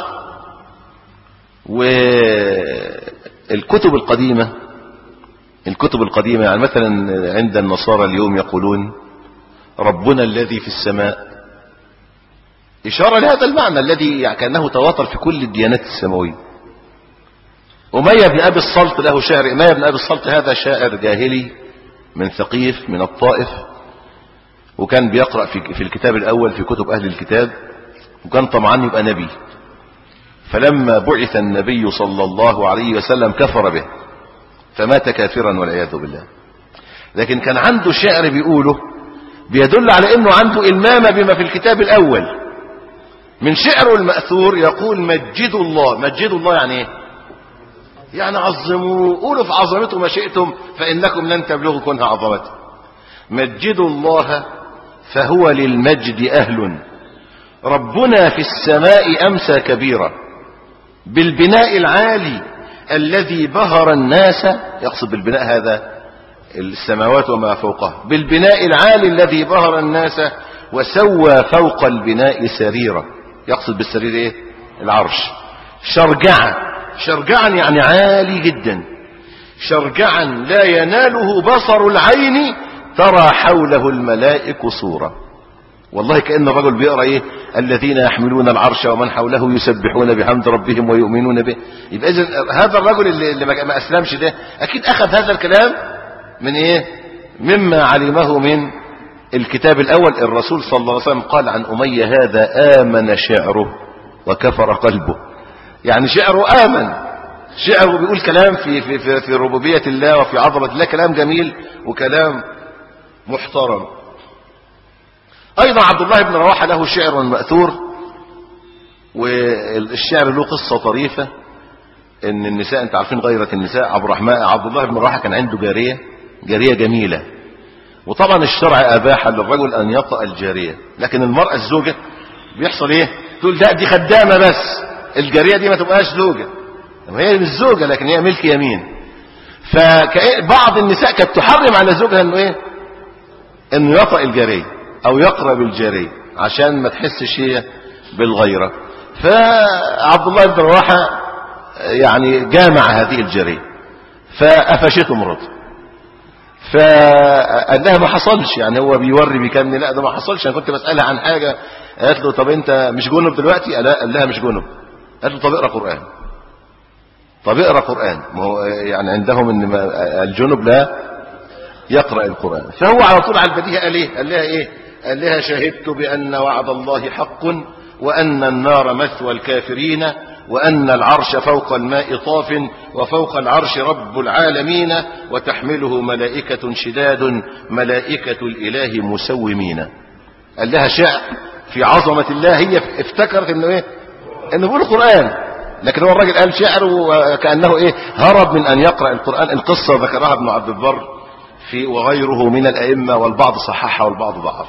والكتب القديمة الكتب القديمة يعني مثلا عند النصارى اليوم يقولون ربنا الذي في السماء إشارة لهذا المعنى الذي يعني كأنه تواتر في كل الديانات السماوية أمية بن أبي الصلت له شاعر أمية بن أبي الصلت هذا شاعر جاهلي من ثقيف من الطائف وكان بيقرأ في, في الكتاب الأول في كتب أهل الكتاب وكان طمعان يبقى نبي فلما بعث النبي صلى الله عليه وسلم كفر به فمات كافرا والعياذ بالله لكن كان عنده شعر بيقوله بيدل على انه عنده المامة بما في الكتاب الاول من شعره المأثور يقول مجدوا الله مجدوا الله يعني ايه يعني عظموا قولوا في عظمته ما شئتم فإنكم لن تبلغوا كنها عظمته مجدوا الله فهو للمجد أهل ربنا في السماء أمسى كبيرا بالبناء العالي الذي بهر الناس يقصد بالبناء هذا السماوات وما فوقها بالبناء العالي الذي بهر الناس وسوى فوق البناء سريرا يقصد بالسرير ايه العرش شرجعا شرجعا يعني عالي جدا شرجعا لا يناله بصر العين ترى حوله الملائك صورة والله كأن الرجل بيقرأ ايه الذين يحملون العرش ومن حوله يسبحون بحمد ربهم ويؤمنون به يبقى إذن هذا الرجل اللي, اللي ما أسلمش ده أكيد أخذ هذا الكلام من ايه مما علمه من الكتاب الأول الرسول صلى الله عليه وسلم قال عن أمية هذا آمن شعره وكفر قلبه يعني شعره آمن شعره بيقول كلام في, في, في, في ربوبية الله وفي عظمة الله كلام جميل وكلام محترم أيضا عبد الله بن رواحة له شعر مأثور والشعر له قصة طريفة ان النساء انت عارفين غيرة النساء عبد الرحمن عبد الله بن رواحة كان عنده جارية جارية جميلة وطبعا الشرع اباح للرجل ان يطأ الجارية لكن المرأة الزوجة بيحصل ايه تقول لا دي خدامة بس الجارية دي ما تبقاش زوجة هي مش زوجة لكن هي ملك يمين فبعض النساء كانت تحرم على زوجها انه ايه انه يطأ الجارية او يقرب الجارية عشان ما تحسش هي بالغيرة فعبد الله بن رواحة يعني جامع هذه الجارية فقفشته مراته فقال لها ما حصلش يعني هو بيوري بيكمل لا ده ما حصلش انا كنت بسألها عن حاجة قالت له طب انت مش جنب دلوقتي قال لها مش جنب قالت له طب اقرا قرآن طب اقرا قرآن ما هو يعني عندهم ان الجنب لا يقرأ القرآن فهو على طول على البديهة قال ايه قال لها ايه قال لها شهدت بأن وعد الله حق وأن النار مثوى الكافرين وأن العرش فوق الماء طاف وفوق العرش رب العالمين وتحمله ملائكة شداد ملائكة الإله مسومين قال لها شعر في عظمة الله هي افتكرت انه ايه انه بيقول القرآن لكن هو الراجل قال شعر وكأنه ايه هرب من ان يقرأ القرآن القصة ذكرها ابن عبد البر في وغيره من الأئمة والبعض صححها والبعض ضعف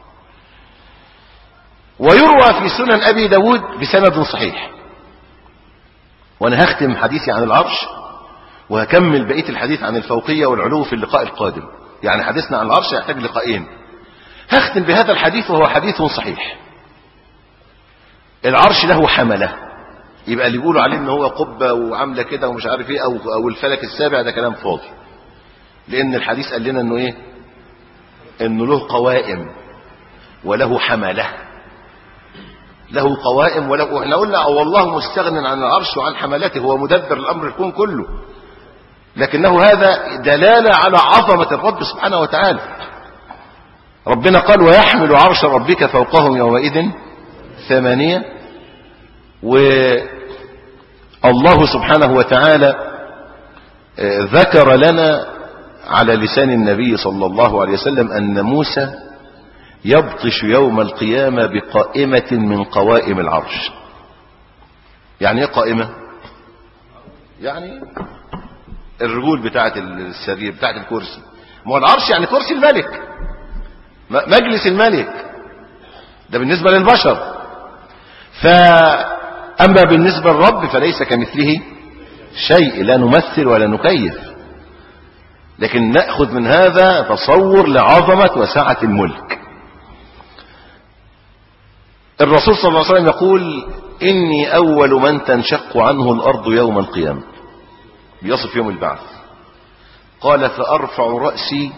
ويروى في سنن أبي داود بسند صحيح وأنا هختم حديثي عن العرش وهكمل بقية الحديث عن الفوقية والعلو في اللقاء القادم يعني حديثنا عن العرش يحتاج لقاءين هختم بهذا الحديث وهو حديث صحيح العرش له حملة يبقى اللي بيقولوا عليه ان هو قبة وعاملة كده ومش عارف ايه او, أو الفلك السابع ده كلام فاضي لان الحديث قال لنا انه ايه انه له قوائم وله حمله له قوائم وله احنا قلنا او والله مستغن عن العرش وعن حملته هو مدبر الامر الكون كله لكنه هذا دلالة على عظمة الرب سبحانه وتعالى ربنا قال ويحمل عرش ربك فوقهم يومئذ ثمانية والله سبحانه وتعالى ذكر لنا على لسان النبي صلى الله عليه وسلم أن موسى يبطش يوم القيامة بقائمة من قوائم العرش يعني ايه قائمة يعني الرجول بتاعة السرير بتاعة الكرسي ما هو العرش يعني كرسي الملك مجلس الملك ده بالنسبة للبشر فأما بالنسبة للرب فليس كمثله شيء لا نمثل ولا نكيف لكن نأخذ من هذا تصور لعظمة وسعة الملك الرسول صلى الله عليه وسلم يقول إني أول من تنشق عنه الأرض يوم القيامة بيصف يوم البعث قال فأرفع رأسي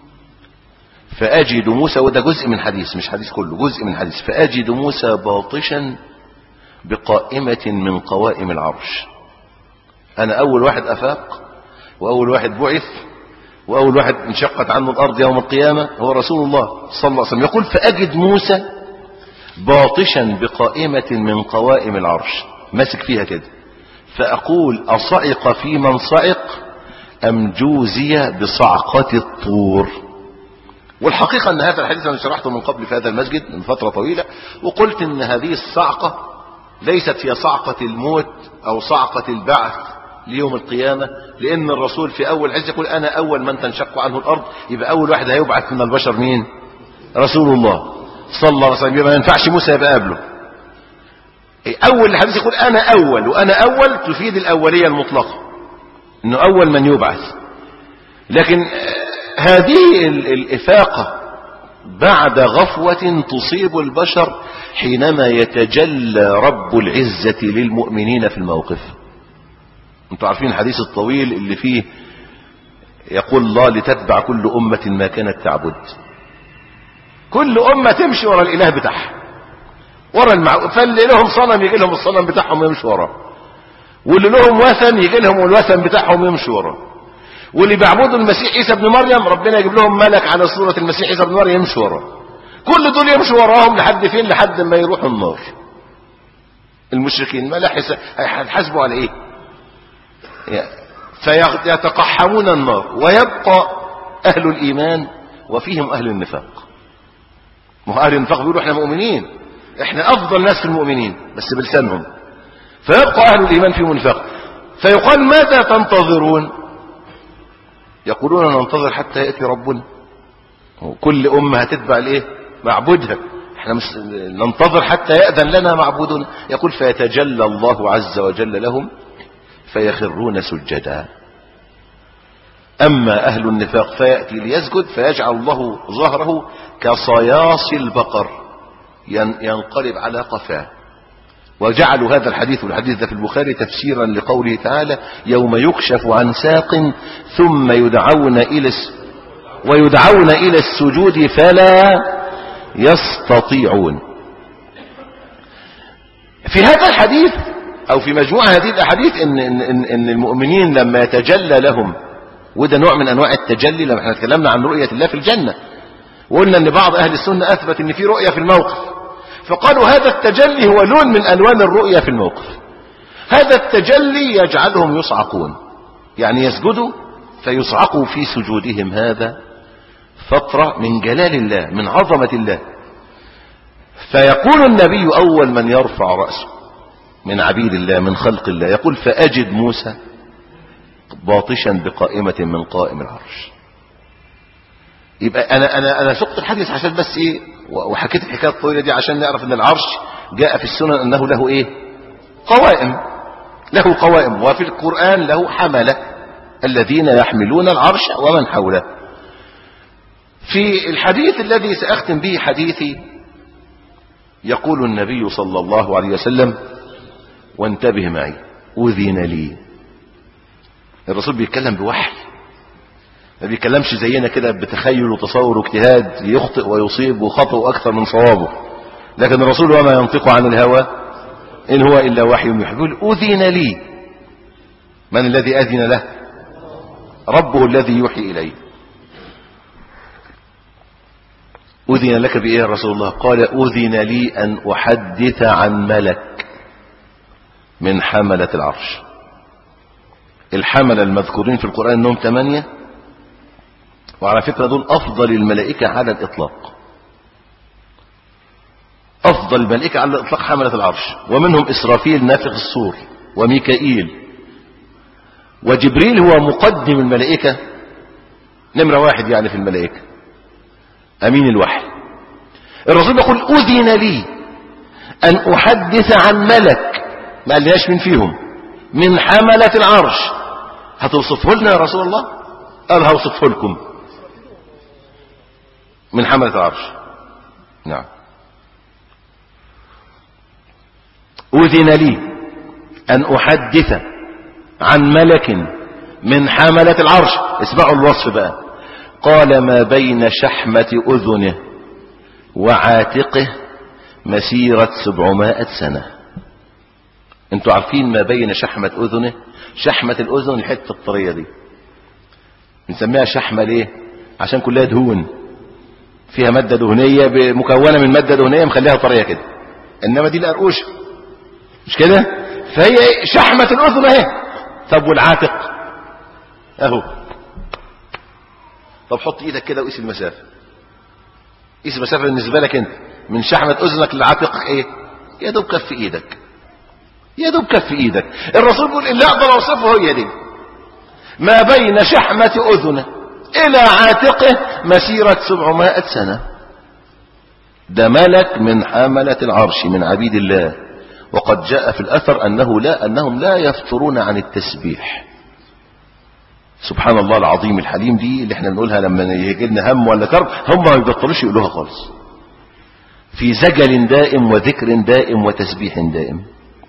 فأجد موسى وده جزء من حديث مش حديث كله جزء من حديث فأجد موسى باطشا بقائمة من قوائم العرش أنا أول واحد أفاق وأول واحد بعث وأول واحد انشقت عنه الأرض يوم القيامة هو رسول الله صلى الله عليه وسلم يقول فأجد موسى باطشا بقائمة من قوائم العرش ماسك فيها كده فأقول أصعق في من صعق أم جوزي بصعقة الطور والحقيقة أن هذا الحديث أنا شرحته من قبل في هذا المسجد من فترة طويلة وقلت أن هذه الصعقة ليست هي صعقة الموت أو صعقة البعث ليوم القيامة لأن الرسول في أول عز يقول أنا أول من تنشق عنه الأرض يبقى أول واحد هيبعث من البشر مين رسول الله صلى الله عليه وسلم يبقى ما ينفعش موسى يبقى قبله أول الحديث يقول أنا أول وأنا أول تفيد الأولية المطلقة أنه أول من يبعث لكن هذه الإفاقة بعد غفوة تصيب البشر حينما يتجلى رب العزة للمؤمنين في الموقف انتوا عارفين الحديث الطويل اللي فيه يقول الله لتتبع كل أمة ما كانت تعبد كل أمة تمشي ورا الإله بتاعها ورا المع... فاللي لهم صنم يجي لهم الصنم بتاعهم يمشي وراه واللي لهم وثن يجي لهم الوثن بتاعهم يمشي وراه واللي بيعبدوا المسيح عيسى ابن مريم ربنا يجيب لهم ملك على صورة المسيح عيسى ابن مريم يمشي وراه كل دول يمشوا وراهم لحد فين لحد ما يروحوا النار المشركين ما لا هيحاسبوا على ايه فيتقحمون النار ويبقى اهل الايمان وفيهم اهل النفاق ما هو اهل النفاق بيقولوا احنا مؤمنين احنا افضل ناس في المؤمنين بس بلسانهم فيبقى اهل الايمان فيهم النفاق فيقال ماذا تنتظرون يقولون ننتظر حتى ياتي ربنا كل امه هتتبع الايه معبودها احنا مش ننتظر حتى ياذن لنا معبودنا يقول فيتجلى الله عز وجل لهم فيخرون سجدا أما أهل النفاق فيأتي ليسجد فيجعل الله ظهره كصياص البقر ينقلب على قفاه وجعلوا هذا الحديث والحديث ده في البخاري تفسيرا لقوله تعالى يوم يكشف عن ساق ثم يدعون إلى ويدعون إلى السجود فلا يستطيعون في هذا الحديث او في مجموعة هذه الاحاديث ان, إن, إن, إن المؤمنين لما يتجلى لهم وده نوع من انواع التجلي لما احنا اتكلمنا عن رؤية الله في الجنة وقلنا ان بعض اهل السنة اثبت ان في رؤية في الموقف فقالوا هذا التجلي هو لون من الوان الرؤية في الموقف هذا التجلي يجعلهم يصعقون يعني يسجدوا فيصعقوا في سجودهم هذا فترة من جلال الله من عظمة الله فيقول النبي أول من يرفع رأسه من عبيد الله من خلق الله يقول فأجد موسى باطشا بقائمة من قائم العرش يبقى أنا أنا أنا سقت الحديث عشان بس إيه وحكيت الحكاية الطويلة دي عشان نعرف أن العرش جاء في السنن أنه له إيه قوائم له قوائم وفي القرآن له حملة الذين يحملون العرش ومن حوله في الحديث الذي سأختم به حديثي يقول النبي صلى الله عليه وسلم وانتبه معي أذن لي الرسول بيتكلم بوحي ما بيتكلمش زينا كده بتخيل وتصور واجتهاد يخطئ ويصيب وخطئ أكثر من صوابه لكن الرسول وما ينطق عن الهوى إن هو إلا وحي يوحى يقول أذن لي من الذي أذن له ربه الذي يوحي إليه أذن لك بإيه يا رسول الله قال أذن لي أن أحدث عن ملك من حملة العرش الحملة المذكورين في القرآن انهم ثمانية وعلى فكرة دول أفضل الملائكة على الإطلاق أفضل الملائكة على الإطلاق حملة العرش ومنهم إسرافيل نافخ الصور وميكائيل وجبريل هو مقدم الملائكة نمرة واحد يعني في الملائكة أمين الوحي الرسول يقول أذن لي أن أحدث عن ملك ما قالناش من فيهم من حملة العرش هتوصفه لنا يا رسول الله قال هوصفه لكم من حملة العرش نعم أذن لي أن أحدث عن ملك من حملة العرش اسمعوا الوصف بقى قال ما بين شحمة أذنه وعاتقه مسيرة سبعمائة سنة انتوا عارفين ما بين شحمة أذنه شحمة الأذن الحتة الطرية دي بنسميها شحمة ليه عشان كلها دهون فيها مادة دهنية مكونة من مادة دهنية مخليها طرية كده إنما دي القرقوشة مش كده فهي شحمة الأذن اهي طب والعاتق اهو طب حط ايدك كده وقيس المسافة قيس المسافة بالنسبة لك انت من شحمة اذنك لعاتقك ايه يا دوب كف ايدك يا دوب كف ايدك الرسول بيقول اللي اقدر اوصفه هي دي ما بين شحمة اذنه الى عاتقه مسيرة سبعمائة سنة ده ملك من حملة العرش من عبيد الله وقد جاء في الاثر انه لا انهم لا يفترون عن التسبيح سبحان الله العظيم الحليم دي اللي احنا بنقولها لما يجي لنا هم ولا كرب هم ما يبطلوش يقولوها خالص في زجل دائم وذكر دائم وتسبيح دائم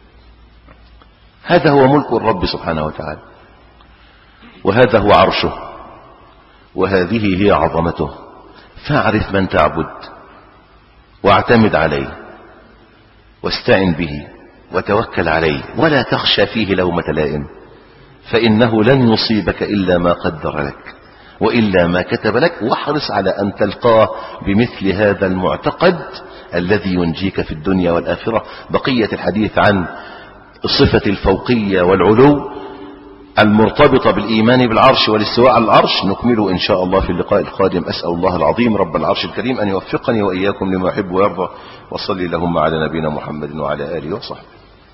هذا هو ملك الرب سبحانه وتعالى وهذا هو عرشه وهذه هي عظمته فاعرف من تعبد واعتمد عليه واستعن به وتوكل عليه ولا تخشى فيه لومة لائم فإنه لن يصيبك إلا ما قدر لك وإلا ما كتب لك واحرص على أن تلقاه بمثل هذا المعتقد الذي ينجيك في الدنيا والآخرة بقية الحديث عن الصفة الفوقية والعلو المرتبطة بالإيمان بالعرش والاستواء على العرش نكمله إن شاء الله في اللقاء القادم أسأل الله العظيم رب العرش الكريم أن يوفقني وإياكم لما يحب ويرضى وصلي اللهم على نبينا محمد وعلى آله وصحبه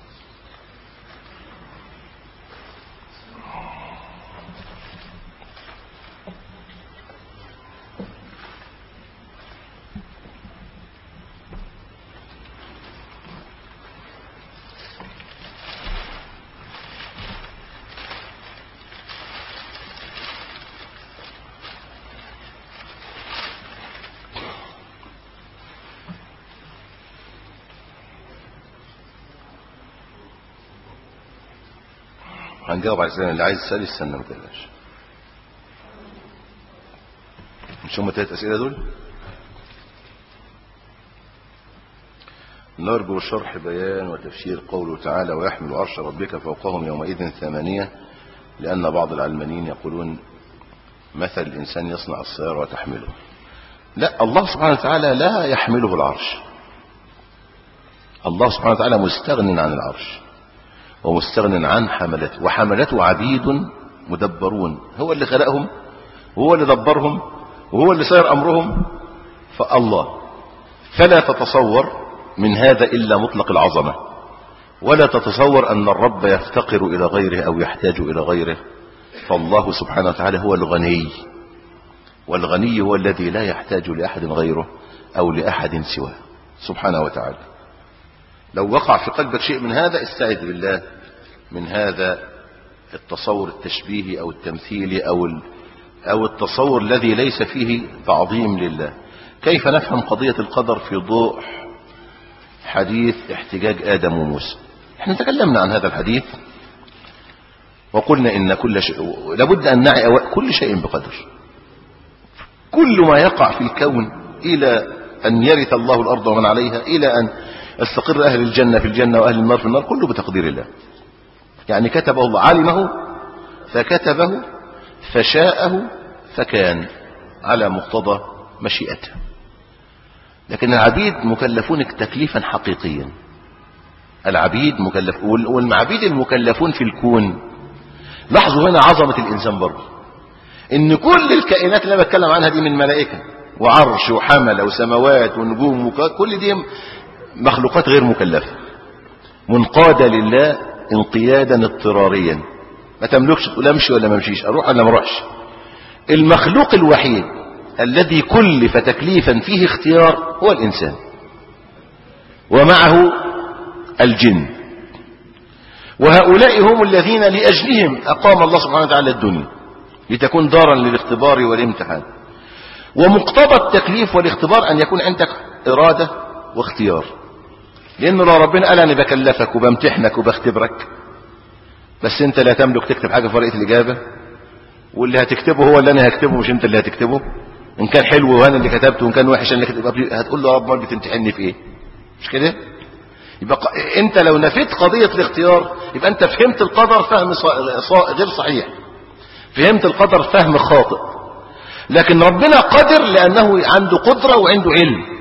هنجاوب على السنة اللي عايز يسأل يستنى ما تقلقش مش هم ثلاث أسئلة دول نرجو شرح بيان وتفسير قوله تعالى ويحمل عرش ربك فوقهم يومئذ ثمانية لأن بعض العلمانيين يقولون مثل الإنسان يصنع السيارة وتحمله لا الله سبحانه وتعالى لا يحمله العرش الله سبحانه وتعالى مستغن عن العرش ومستغن عن حملته وحملته عبيد مدبرون هو اللي خلقهم وهو اللي دبرهم وهو اللي سير أمرهم فالله فلا تتصور من هذا إلا مطلق العظمة ولا تتصور أن الرب يفتقر إلى غيره أو يحتاج إلى غيره فالله سبحانه وتعالى هو الغني والغني هو الذي لا يحتاج لأحد غيره أو لأحد سواه سبحانه وتعالى لو وقع في قلبك شيء من هذا استعذ بالله من هذا التصور التشبيهي أو التمثيلي أو أو التصور الذي ليس فيه تعظيم لله كيف نفهم قضية القدر في ضوء حديث احتجاج آدم وموسى احنا تكلمنا عن هذا الحديث وقلنا إن كل شيء لابد أن نعي كل شيء بقدر كل ما يقع في الكون إلى أن يرث الله الأرض ومن عليها إلى أن يستقر أهل الجنة في الجنة وأهل النار في النار كله بتقدير الله يعني كتبه الله علمه فكتبه فشاءه فكان على مقتضى مشيئته لكن العبيد مكلفون تكليفا حقيقيا العبيد مكلف والعبيد المكلفون في الكون لاحظوا هنا عظمة الإنسان برضه إن كل الكائنات اللي أنا بتكلم عنها دي من ملائكة وعرش وحملة وسماوات ونجوم كل دي مخلوقات غير مكلفة منقادة لله انقيادا اضطراريا ما تملكش تقول امشي ولا ما امشيش اروح ولا ما اروحش المخلوق الوحيد الذي كلف تكليفا فيه اختيار هو الانسان ومعه الجن وهؤلاء هم الذين لاجلهم اقام الله سبحانه وتعالى الدنيا لتكون دارا للاختبار والامتحان ومقتضى التكليف والاختبار ان يكون عندك اراده واختيار لانه لو ربنا قال انا بكلفك وبمتحنك وبختبرك بس انت لا تملك تكتب حاجه في ورقه الاجابه واللي هتكتبه هو اللي انا هكتبه مش انت اللي هتكتبه ان كان حلو وانا اللي كتبته وان كان وحش انا اللي كتبته هتقول له يا رب امال بتمتحني في ايه مش كده يبقى انت لو نفيت قضيه الاختيار يبقى انت فهمت القدر فهم غير صحيح فهمت القدر فهم خاطئ لكن ربنا قدر لانه عنده قدره وعنده علم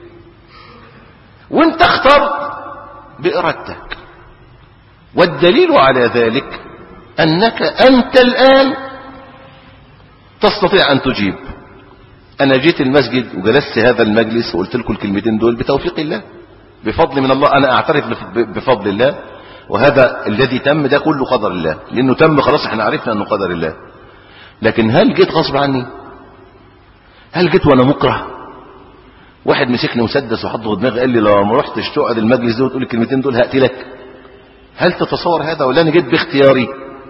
وانت اخترت بارادتك والدليل على ذلك انك انت الان تستطيع ان تجيب انا جيت المسجد وجلست هذا المجلس وقلت لكم الكلمتين دول بتوفيق الله بفضل من الله انا اعترف بفضل الله وهذا الذي تم ده كله قدر الله لانه تم خلاص احنا عرفنا انه قدر الله لكن هل جيت غصب عني هل جيت وانا مكره واحد مسكني مسدس وحطه في دماغي قال لي لو ما رحتش تقعد المجلس ده وتقول الكلمتين دول هقتلك هل تتصور هذا ولا انا جيت باختياري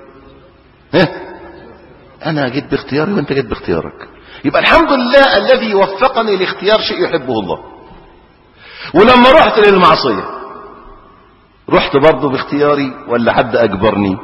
ها انا جيت باختياري وانت جيت باختيارك يبقى الحمد لله الذي وفقني لاختيار شيء يحبه الله ولما رحت للمعصية رحت برضه باختياري ولا حد اجبرني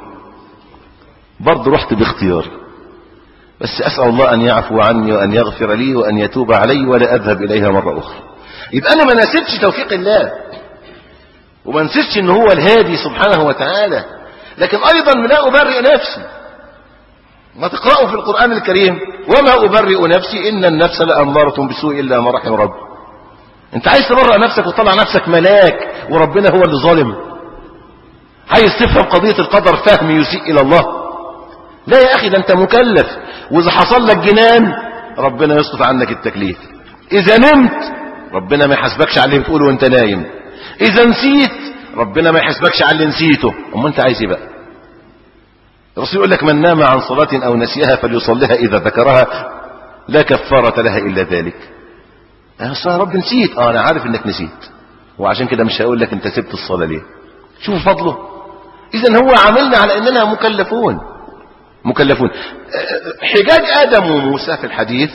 برضه رحت باختياري بس أسأل الله أن يعفو عني وأن يغفر لي وأن يتوب علي ولا أذهب إليها مرة أخرى يبقى أنا ما نسيتش توفيق الله وما نسيتش أن هو الهادي سبحانه وتعالى لكن أيضا لا أبرئ نفسي ما تقرأوا في القرآن الكريم وما أبرئ نفسي إن النفس لأمارة بسوء إلا ما رحم رب أنت عايز تبرأ نفسك وتطلع نفسك ملاك وربنا هو اللي ظالم عايز تفهم قضية القدر فهم يسيء إلى الله لا يا أخي ده أنت مكلف وإذا حصل لك جنان ربنا يصرف عنك التكليف إذا نمت ربنا ما يحاسبكش على اللي بتقوله وأنت نايم إذا نسيت ربنا ما يحاسبكش على اللي نسيته أما أنت عايز إيه بقى الرسول يقول لك من نام عن صلاة أو نسيها فليصليها إذا ذكرها لا كفارة لها إلا ذلك يا رب نسيت اه انا عارف انك نسيت وعشان كده مش هقول لك انت سبت الصلاة ليه شوف فضله اذا هو عاملنا على اننا مكلفون مكلفون حجاج ادم وموسى في الحديث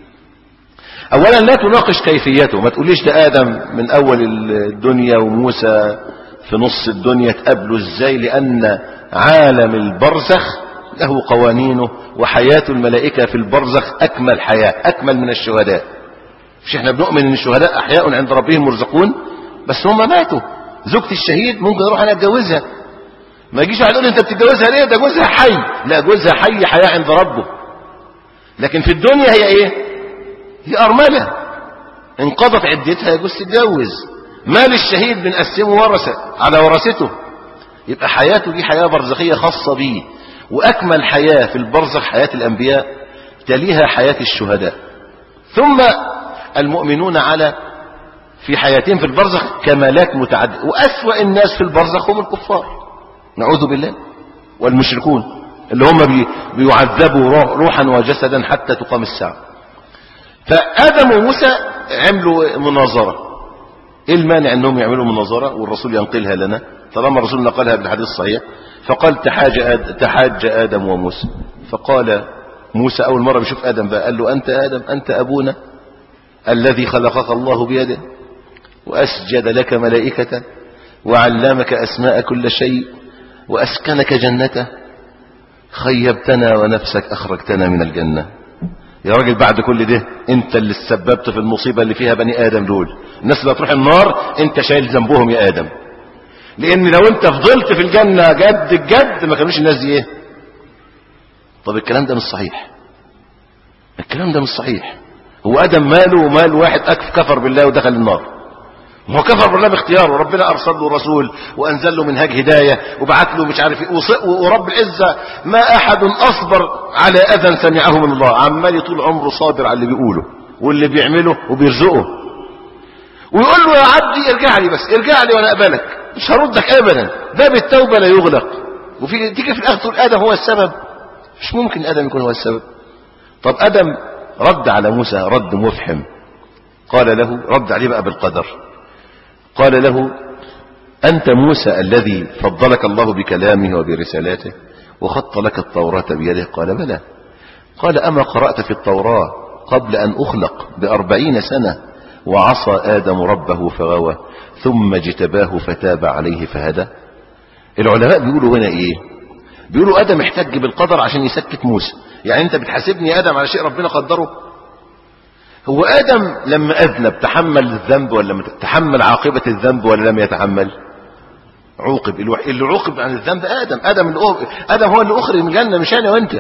اولا لا تناقش كيفيته ما تقوليش ده ادم من اول الدنيا وموسى في نص الدنيا تقابلوا ازاي لان عالم البرزخ له قوانينه وحياة الملائكة في البرزخ اكمل حياة اكمل من الشهداء مش احنا بنؤمن ان الشهداء احياء عند ربهم مرزقون بس هم ماتوا زوجة الشهيد ممكن اروح انا اتجوزها ما يجيش واحد يقول انت بتتجوزها ليه ده جوزها حي لا جوزها حي حياة عند ربه لكن في الدنيا هي ايه هي ارملة انقضت عدتها يجوز تتجوز مال الشهيد بنقسمه ورثة على ورثته يبقى حياته دي حياة برزخية خاصة بيه واكمل حياة في البرزخ حياة الانبياء تليها حياة الشهداء ثم المؤمنون على في حياتهم في البرزخ كمالات متعددة وأسوأ الناس في البرزخ هم الكفار نعوذ بالله والمشركون اللي هم بي بيعذبوا روحا وجسدا حتى تقام الساعة فآدم وموسى عملوا مناظرة ايه المانع انهم يعملوا مناظرة والرسول ينقلها لنا طالما الرسول نقلها بالحديث الصحيح فقال تحاج, آد تحاج آدم وموسى فقال موسى أول مرة بيشوف آدم بقى قال له أنت آدم أنت أبونا الذي خلقك الله بيده وأسجد لك ملائكة وعلمك أسماء كل شيء وأسكنك جنته خيبتنا ونفسك أخرجتنا من الجنة يا راجل بعد كل ده انت اللي سببت في المصيبة اللي فيها بني آدم دول الناس اللي هتروح النار انت شايل ذنبهم يا آدم لان لو انت فضلت في الجنة جد الجد ما كانوش الناس دي ايه طب الكلام ده مش صحيح الكلام ده مش صحيح هو ادم ماله ومال واحد أكف كفر بالله ودخل النار هو كفر بالله باختياره ربنا ارسل له رسول وانزل له منهاج هدايه وبعت له مش عارف ايه ورب العزه ما احد اصبر على اذى سمعه من الله عمال طول عمره صابر على اللي بيقوله واللي بيعمله وبيرزقه ويقول له يا عبدي ارجع لي بس ارجع لي وانا اقبلك مش هردك ابدا باب التوبه لا يغلق وفي تيجي في الاخر تقول ادم هو السبب مش ممكن ادم يكون هو السبب طب ادم رد على موسى رد مفحم قال له رد عليه بقى بالقدر قال له أنت موسى الذي فضلك الله بكلامه وبرسالاته وخط لك التوراة بيده قال بلى قال أما قرأت في التوراة قبل أن أخلق بأربعين سنة وعصى آدم ربه فغوى ثم اجتباه فتاب عليه فهدى العلماء بيقولوا هنا ايه بيقولوا آدم احتج بالقدر عشان يسكت موسى يعني انت بتحاسبني يا آدم على شيء ربنا قدره هو آدم لما أذنب تحمل الذنب ولا تحمل عاقبة الذنب ولا لم يتحمل عوقب اللي عوقب عن الذنب آدم آدم, اللي آدم هو اللي أخرج من الجنة مش أنا وأنت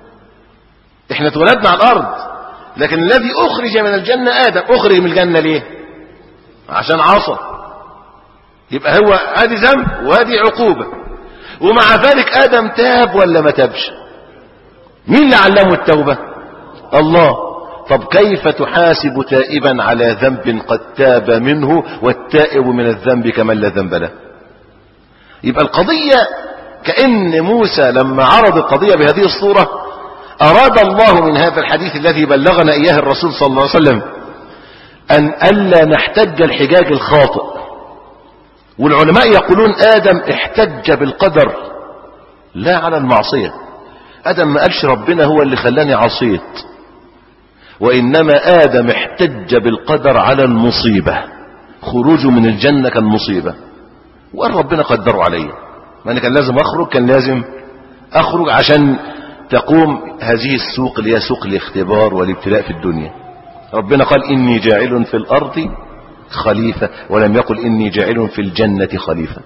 احنا اتولدنا على الأرض لكن الذي أخرج من الجنة آدم أخرج من الجنة ليه عشان عصى يبقى هو هذه ذنب وهذه عقوبة ومع ذلك آدم تاب ولا ما تابش مين اللي علمه التوبة الله طب كيف تحاسب تائبا على ذنب قد تاب منه والتائب من الذنب كمن لا ذنب له يبقى القضية كأن موسى لما عرض القضية بهذه الصورة أراد الله من هذا الحديث الذي بلغنا إياه الرسول صلى الله عليه وسلم أن ألا نحتج الحجاج الخاطئ والعلماء يقولون آدم احتج بالقدر لا على المعصية آدم ما قالش ربنا هو اللي خلاني عصيت وإنما آدم احتج بالقدر على المصيبة خروجه من الجنة كان مصيبة وقال ربنا قدره علي ما أنا كان لازم أخرج كان لازم أخرج عشان تقوم هذه السوق اللي هي سوق الاختبار والابتلاء في الدنيا ربنا قال إني جاعل في الأرض خليفة ولم يقل إني جاعل في الجنة خليفة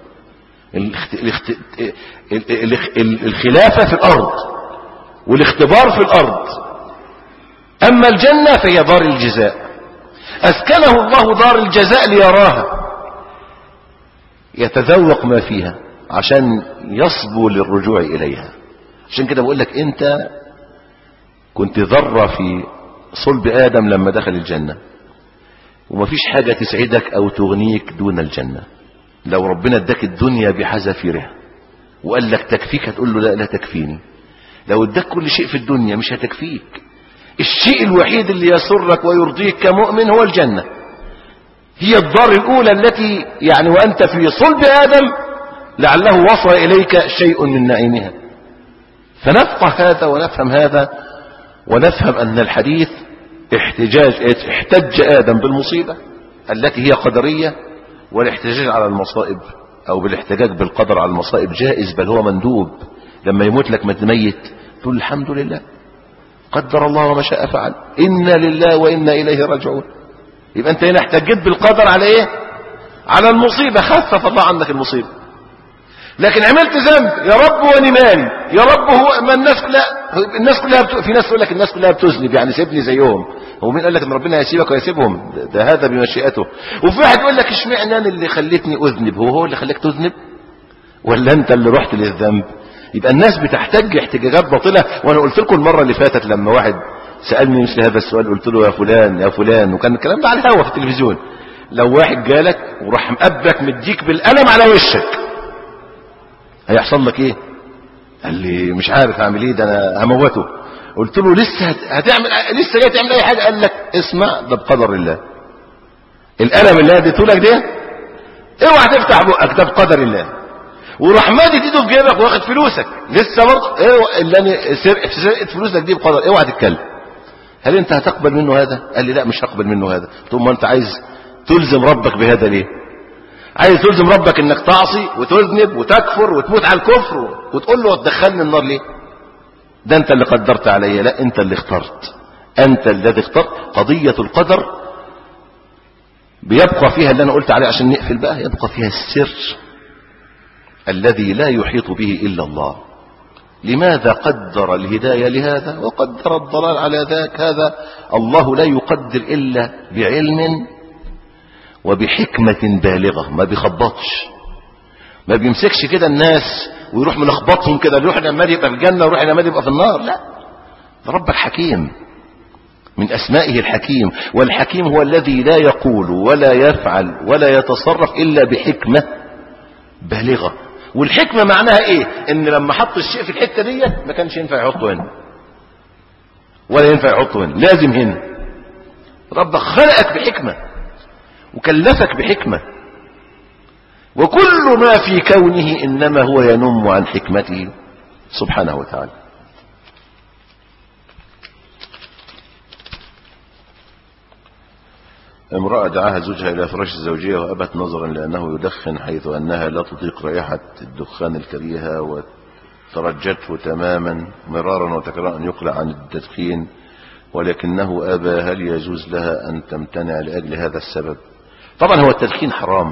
الخلافة في الأرض والاختبار في الأرض أما الجنة فهي دار الجزاء أسكنه الله دار الجزاء ليراها يتذوق ما فيها عشان يصبو للرجوع إليها عشان كده بقول لك أنت كنت ذرة في صلب آدم لما دخل الجنة ومفيش حاجة تسعدك أو تغنيك دون الجنة لو ربنا اداك الدنيا بحذافيرها وقال لك تكفيك هتقول له لا لا تكفيني لو اداك كل شيء في الدنيا مش هتكفيك الشيء الوحيد اللي يسرك ويرضيك كمؤمن هو الجنة هي الدار الأولى التي يعني وأنت في صلب آدم لعله وصل إليك شيء من نعيمها فنفقه هذا ونفهم هذا ونفهم أن الحديث احتجاج احتج آدم بالمصيبة التي هي قدرية والاحتجاج على المصائب أو بالاحتجاج بالقدر على المصائب جائز بل هو مندوب لما يموت لك ميت تقول الحمد لله قدر الله وما شاء فعل إنا لله وإنا إليه راجعون يبقى أنت هنا احتجيت بالقدر على إيه على المصيبة خفف الله عنك المصيبة لكن عملت ذنب يا رب واني مالي يا رب هو ما الناس كلها الناس كلها بت... في ناس تقول لك الناس كلها بتذنب يعني سيبني زيهم هو مين قال لك ان ربنا هيسيبك ويسيبهم ده, ده هذا بمشيئته وفي واحد يقول لك اشمعنى انا اللي خلتني اذنب هو هو اللي خلاك تذنب ولا انت اللي رحت للذنب يبقى الناس بتحتج احتجاجات باطلة وانا قلت لكم المرة اللي فاتت لما واحد سألني مثل هذا السؤال قلت له يا فلان يا فلان وكان الكلام ده على الهوا في التلفزيون لو واحد جالك وراح مقبلك مديك بالقلم على وشك هيحصل لك ايه قال لي مش عارف اعمل ايه ده انا هموته قلت له لسه هتعمل لسه جاي تعمل اي حاجه قال لك اسمع ده بقدر الله القلم اللي اديته لك ده اوعى تفتح بقك ده بقدر الله وراح مادد ايده في جيبك واخد فلوسك لسه برضه ايه اللي انا سرقه فلوسك دي بقدر اوعى تتكلم هل انت هتقبل منه هذا قال لي لا مش هقبل منه هذا ثم انت عايز تلزم ربك بهذا ليه عايز تلزم ربك انك تعصي وتذنب وتكفر وتموت على الكفر وتقول له تدخلني النار ليه ده انت اللي قدرت عليا لا انت اللي اخترت انت الذي اخترت قضية القدر بيبقى فيها اللي انا قلت عليه عشان نقفل بقى يبقى فيها السر الذي لا يحيط به الا الله لماذا قدر الهداية لهذا وقدر الضلال على ذاك هذا الله لا يقدر إلا بعلم وبحكمة بالغة ما بيخبطش ما بيمسكش كده الناس ويروح ملخبطهم كده يروح لما يبقى في الجنة ويروح لما يبقى في النار لا ده ربك حكيم من أسمائه الحكيم والحكيم هو الذي لا يقول ولا يفعل ولا يتصرف إلا بحكمة بالغة والحكمة معناها ايه ان لما حط الشيء في الحتة ديت ما كانش ينفع يحطه هنا ولا ينفع يحطه هنا لازم هنا ربك خلقك بحكمة وكلفك بحكمة وكل ما في كونه انما هو ينم عن حكمته سبحانه وتعالى امرأة دعاها زوجها إلى فراش الزوجية وأبت نظرا لأنه يدخن حيث أنها لا تطيق رائحة الدخان الكريهة وترجته تماما مرارا وتكرارا أن يقلع عن التدخين ولكنه أبى هل يجوز لها أن تمتنع لأجل هذا السبب طبعا هو التدخين حرام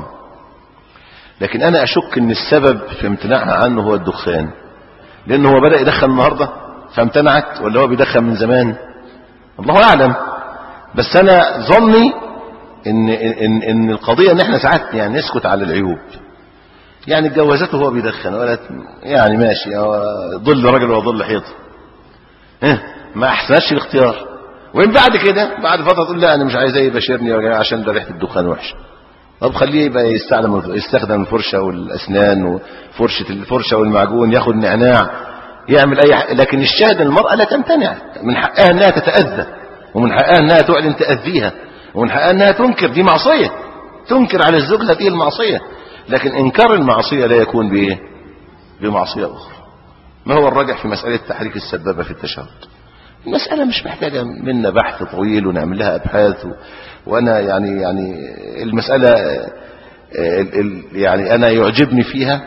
لكن أنا أشك أن السبب في امتناعها عنه هو الدخان لأنه هو بدأ يدخن النهاردة فامتنعت ولا هو بيدخن من زمان الله أعلم بس أنا ظني ان ان ان القضيه ان احنا ساعات يعني نسكت على العيوب يعني اتجوزته وهو بيدخن ولا يعني ماشي ظل رجل وظل حيط اه ما احسنش الاختيار وين بعد كده بعد فتره تقول لا انا مش عايزاه يباشرني عشان ده ريحه الدخان وحشه طب خليه يبقى يستخدم يستخدم الفرشه والاسنان وفرشه الفرشه والمعجون ياخد نعناع يعمل اي حاجة. لكن الشاهد المراه لا تمتنع من حقها انها تتاذى ومن حقها انها تعلن تاذيها ومن حقها انها تنكر دي معصية تنكر على الزوج هذه المعصية لكن انكار المعصية لا يكون بايه بمعصية اخرى ما هو الراجح في مسألة تحريك السبابة في التشهد المسألة مش محتاجة منا بحث طويل ونعمل لها ابحاث و... وانا يعني يعني المسألة ال... ال... يعني انا يعجبني فيها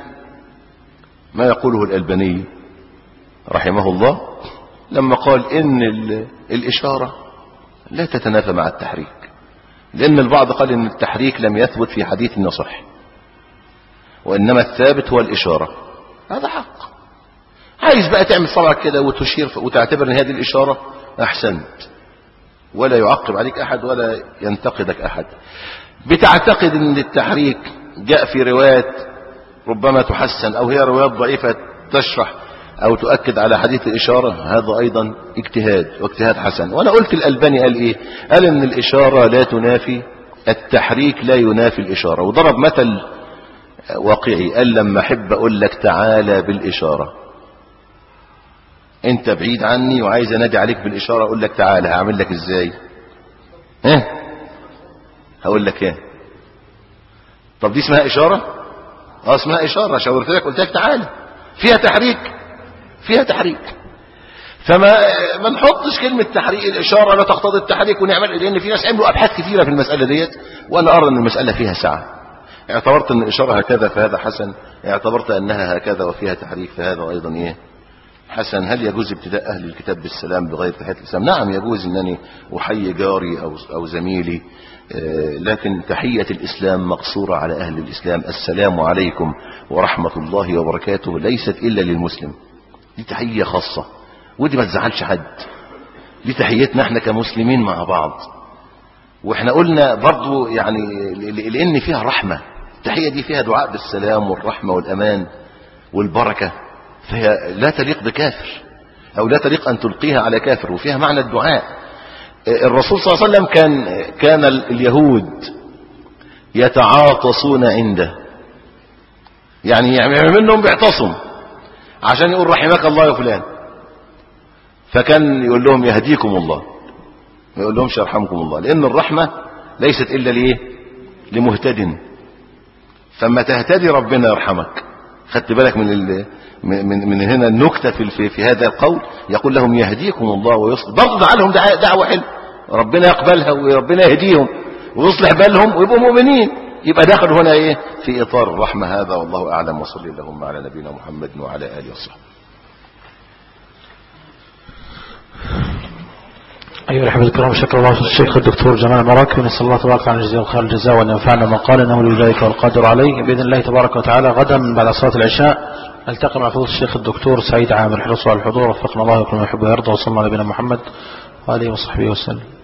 ما يقوله الألباني رحمه الله لما قال ان ال... الاشارة لا تتنافى مع التحريك لأن البعض قال إن التحريك لم يثبت في حديث يصح وإنما الثابت هو الإشارة هذا حق عايز بقى تعمل صبعك كده وتشير وتعتبر ان هذه الإشارة أحسنت ولا يعقب عليك أحد ولا ينتقدك أحد بتعتقد ان التحريك جاء في روايات ربما تحسن أو هي روايات ضعيفة تشرح أو تؤكد على حديث الإشارة هذا أيضا اجتهاد واجتهاد حسن وأنا قلت الألباني قال إيه قال إن الإشارة لا تنافي التحريك لا ينافي الإشارة وضرب مثل واقعي قال لما أحب أقول لك تعالى بالإشارة أنت بعيد عني وعايز أنادي عليك بالإشارة أقول لك تعالى هعمل لك إزاي ها هقول لك ايه طب دي اسمها إشارة اه اسمها إشارة شاورت لك قلت لك تعالى فيها تحريك فيها تحريك فما ما نحطش كلمة تحريك الإشارة لا تقتضي التحريك ونعمل لأن في ناس عملوا أبحاث كثيرة في المسألة ديت وأنا أرى أن المسألة فيها سعة اعتبرت أن الإشارة هكذا فهذا حسن اعتبرت أنها هكذا وفيها تحريك فهذا أيضا إيه حسن هل يجوز ابتداء أهل الكتاب بالسلام بغير تحية الإسلام نعم يجوز أنني أحيي جاري أو, أو زميلي لكن تحية الإسلام مقصورة على أهل الإسلام السلام عليكم ورحمة الله وبركاته ليست إلا للمسلم دي تحية خاصة ودي ما تزعلش حد دي تحيتنا احنا كمسلمين مع بعض واحنا قلنا برضو يعني لان فيها رحمة التحية دي فيها دعاء بالسلام والرحمة والأمان والبركة فهي لا تليق بكافر أو لا تليق أن تلقيها على كافر وفيها معنى الدعاء الرسول صلى الله عليه وسلم كان كان اليهود يتعاطسون عنده يعني يعمل منهم بيعتصم عشان يقول رحمك الله يا فلان فكان يقول لهم يهديكم الله ما يقول لهمش يرحمكم الله لأن الرحمة ليست إلا ليه لمهتد فما تهتدي ربنا يرحمك خدت بالك من ال... من من هنا النكتة في في, في هذا القول يقول لهم يهديكم الله ويصلح برضه دعا دعوة, دعوة حلوة ربنا يقبلها وربنا يهديهم ويصلح بالهم ويبقوا مؤمنين يبقى داخل هنا ايه في اطار الرحمة هذا والله اعلم وصلي اللهم على نبينا محمد وعلى اله وصحبه أيها الأحبة الكرام شكر الله الشيخ الدكتور جمال مراكي نسأل الله تبارك وتعالى جزاه خير الجزاء وأن ينفعنا ما قال إنه لذلك والقادر عليه بإذن الله تبارك وتعالى غدا بعد صلاة العشاء نلتقي مع فضيلة الشيخ الدكتور سعيد عامر حرص على الحضور وفقنا الله وكل ما يحب ويرضى وصلى على نبينا محمد وآله وصحبه وسلم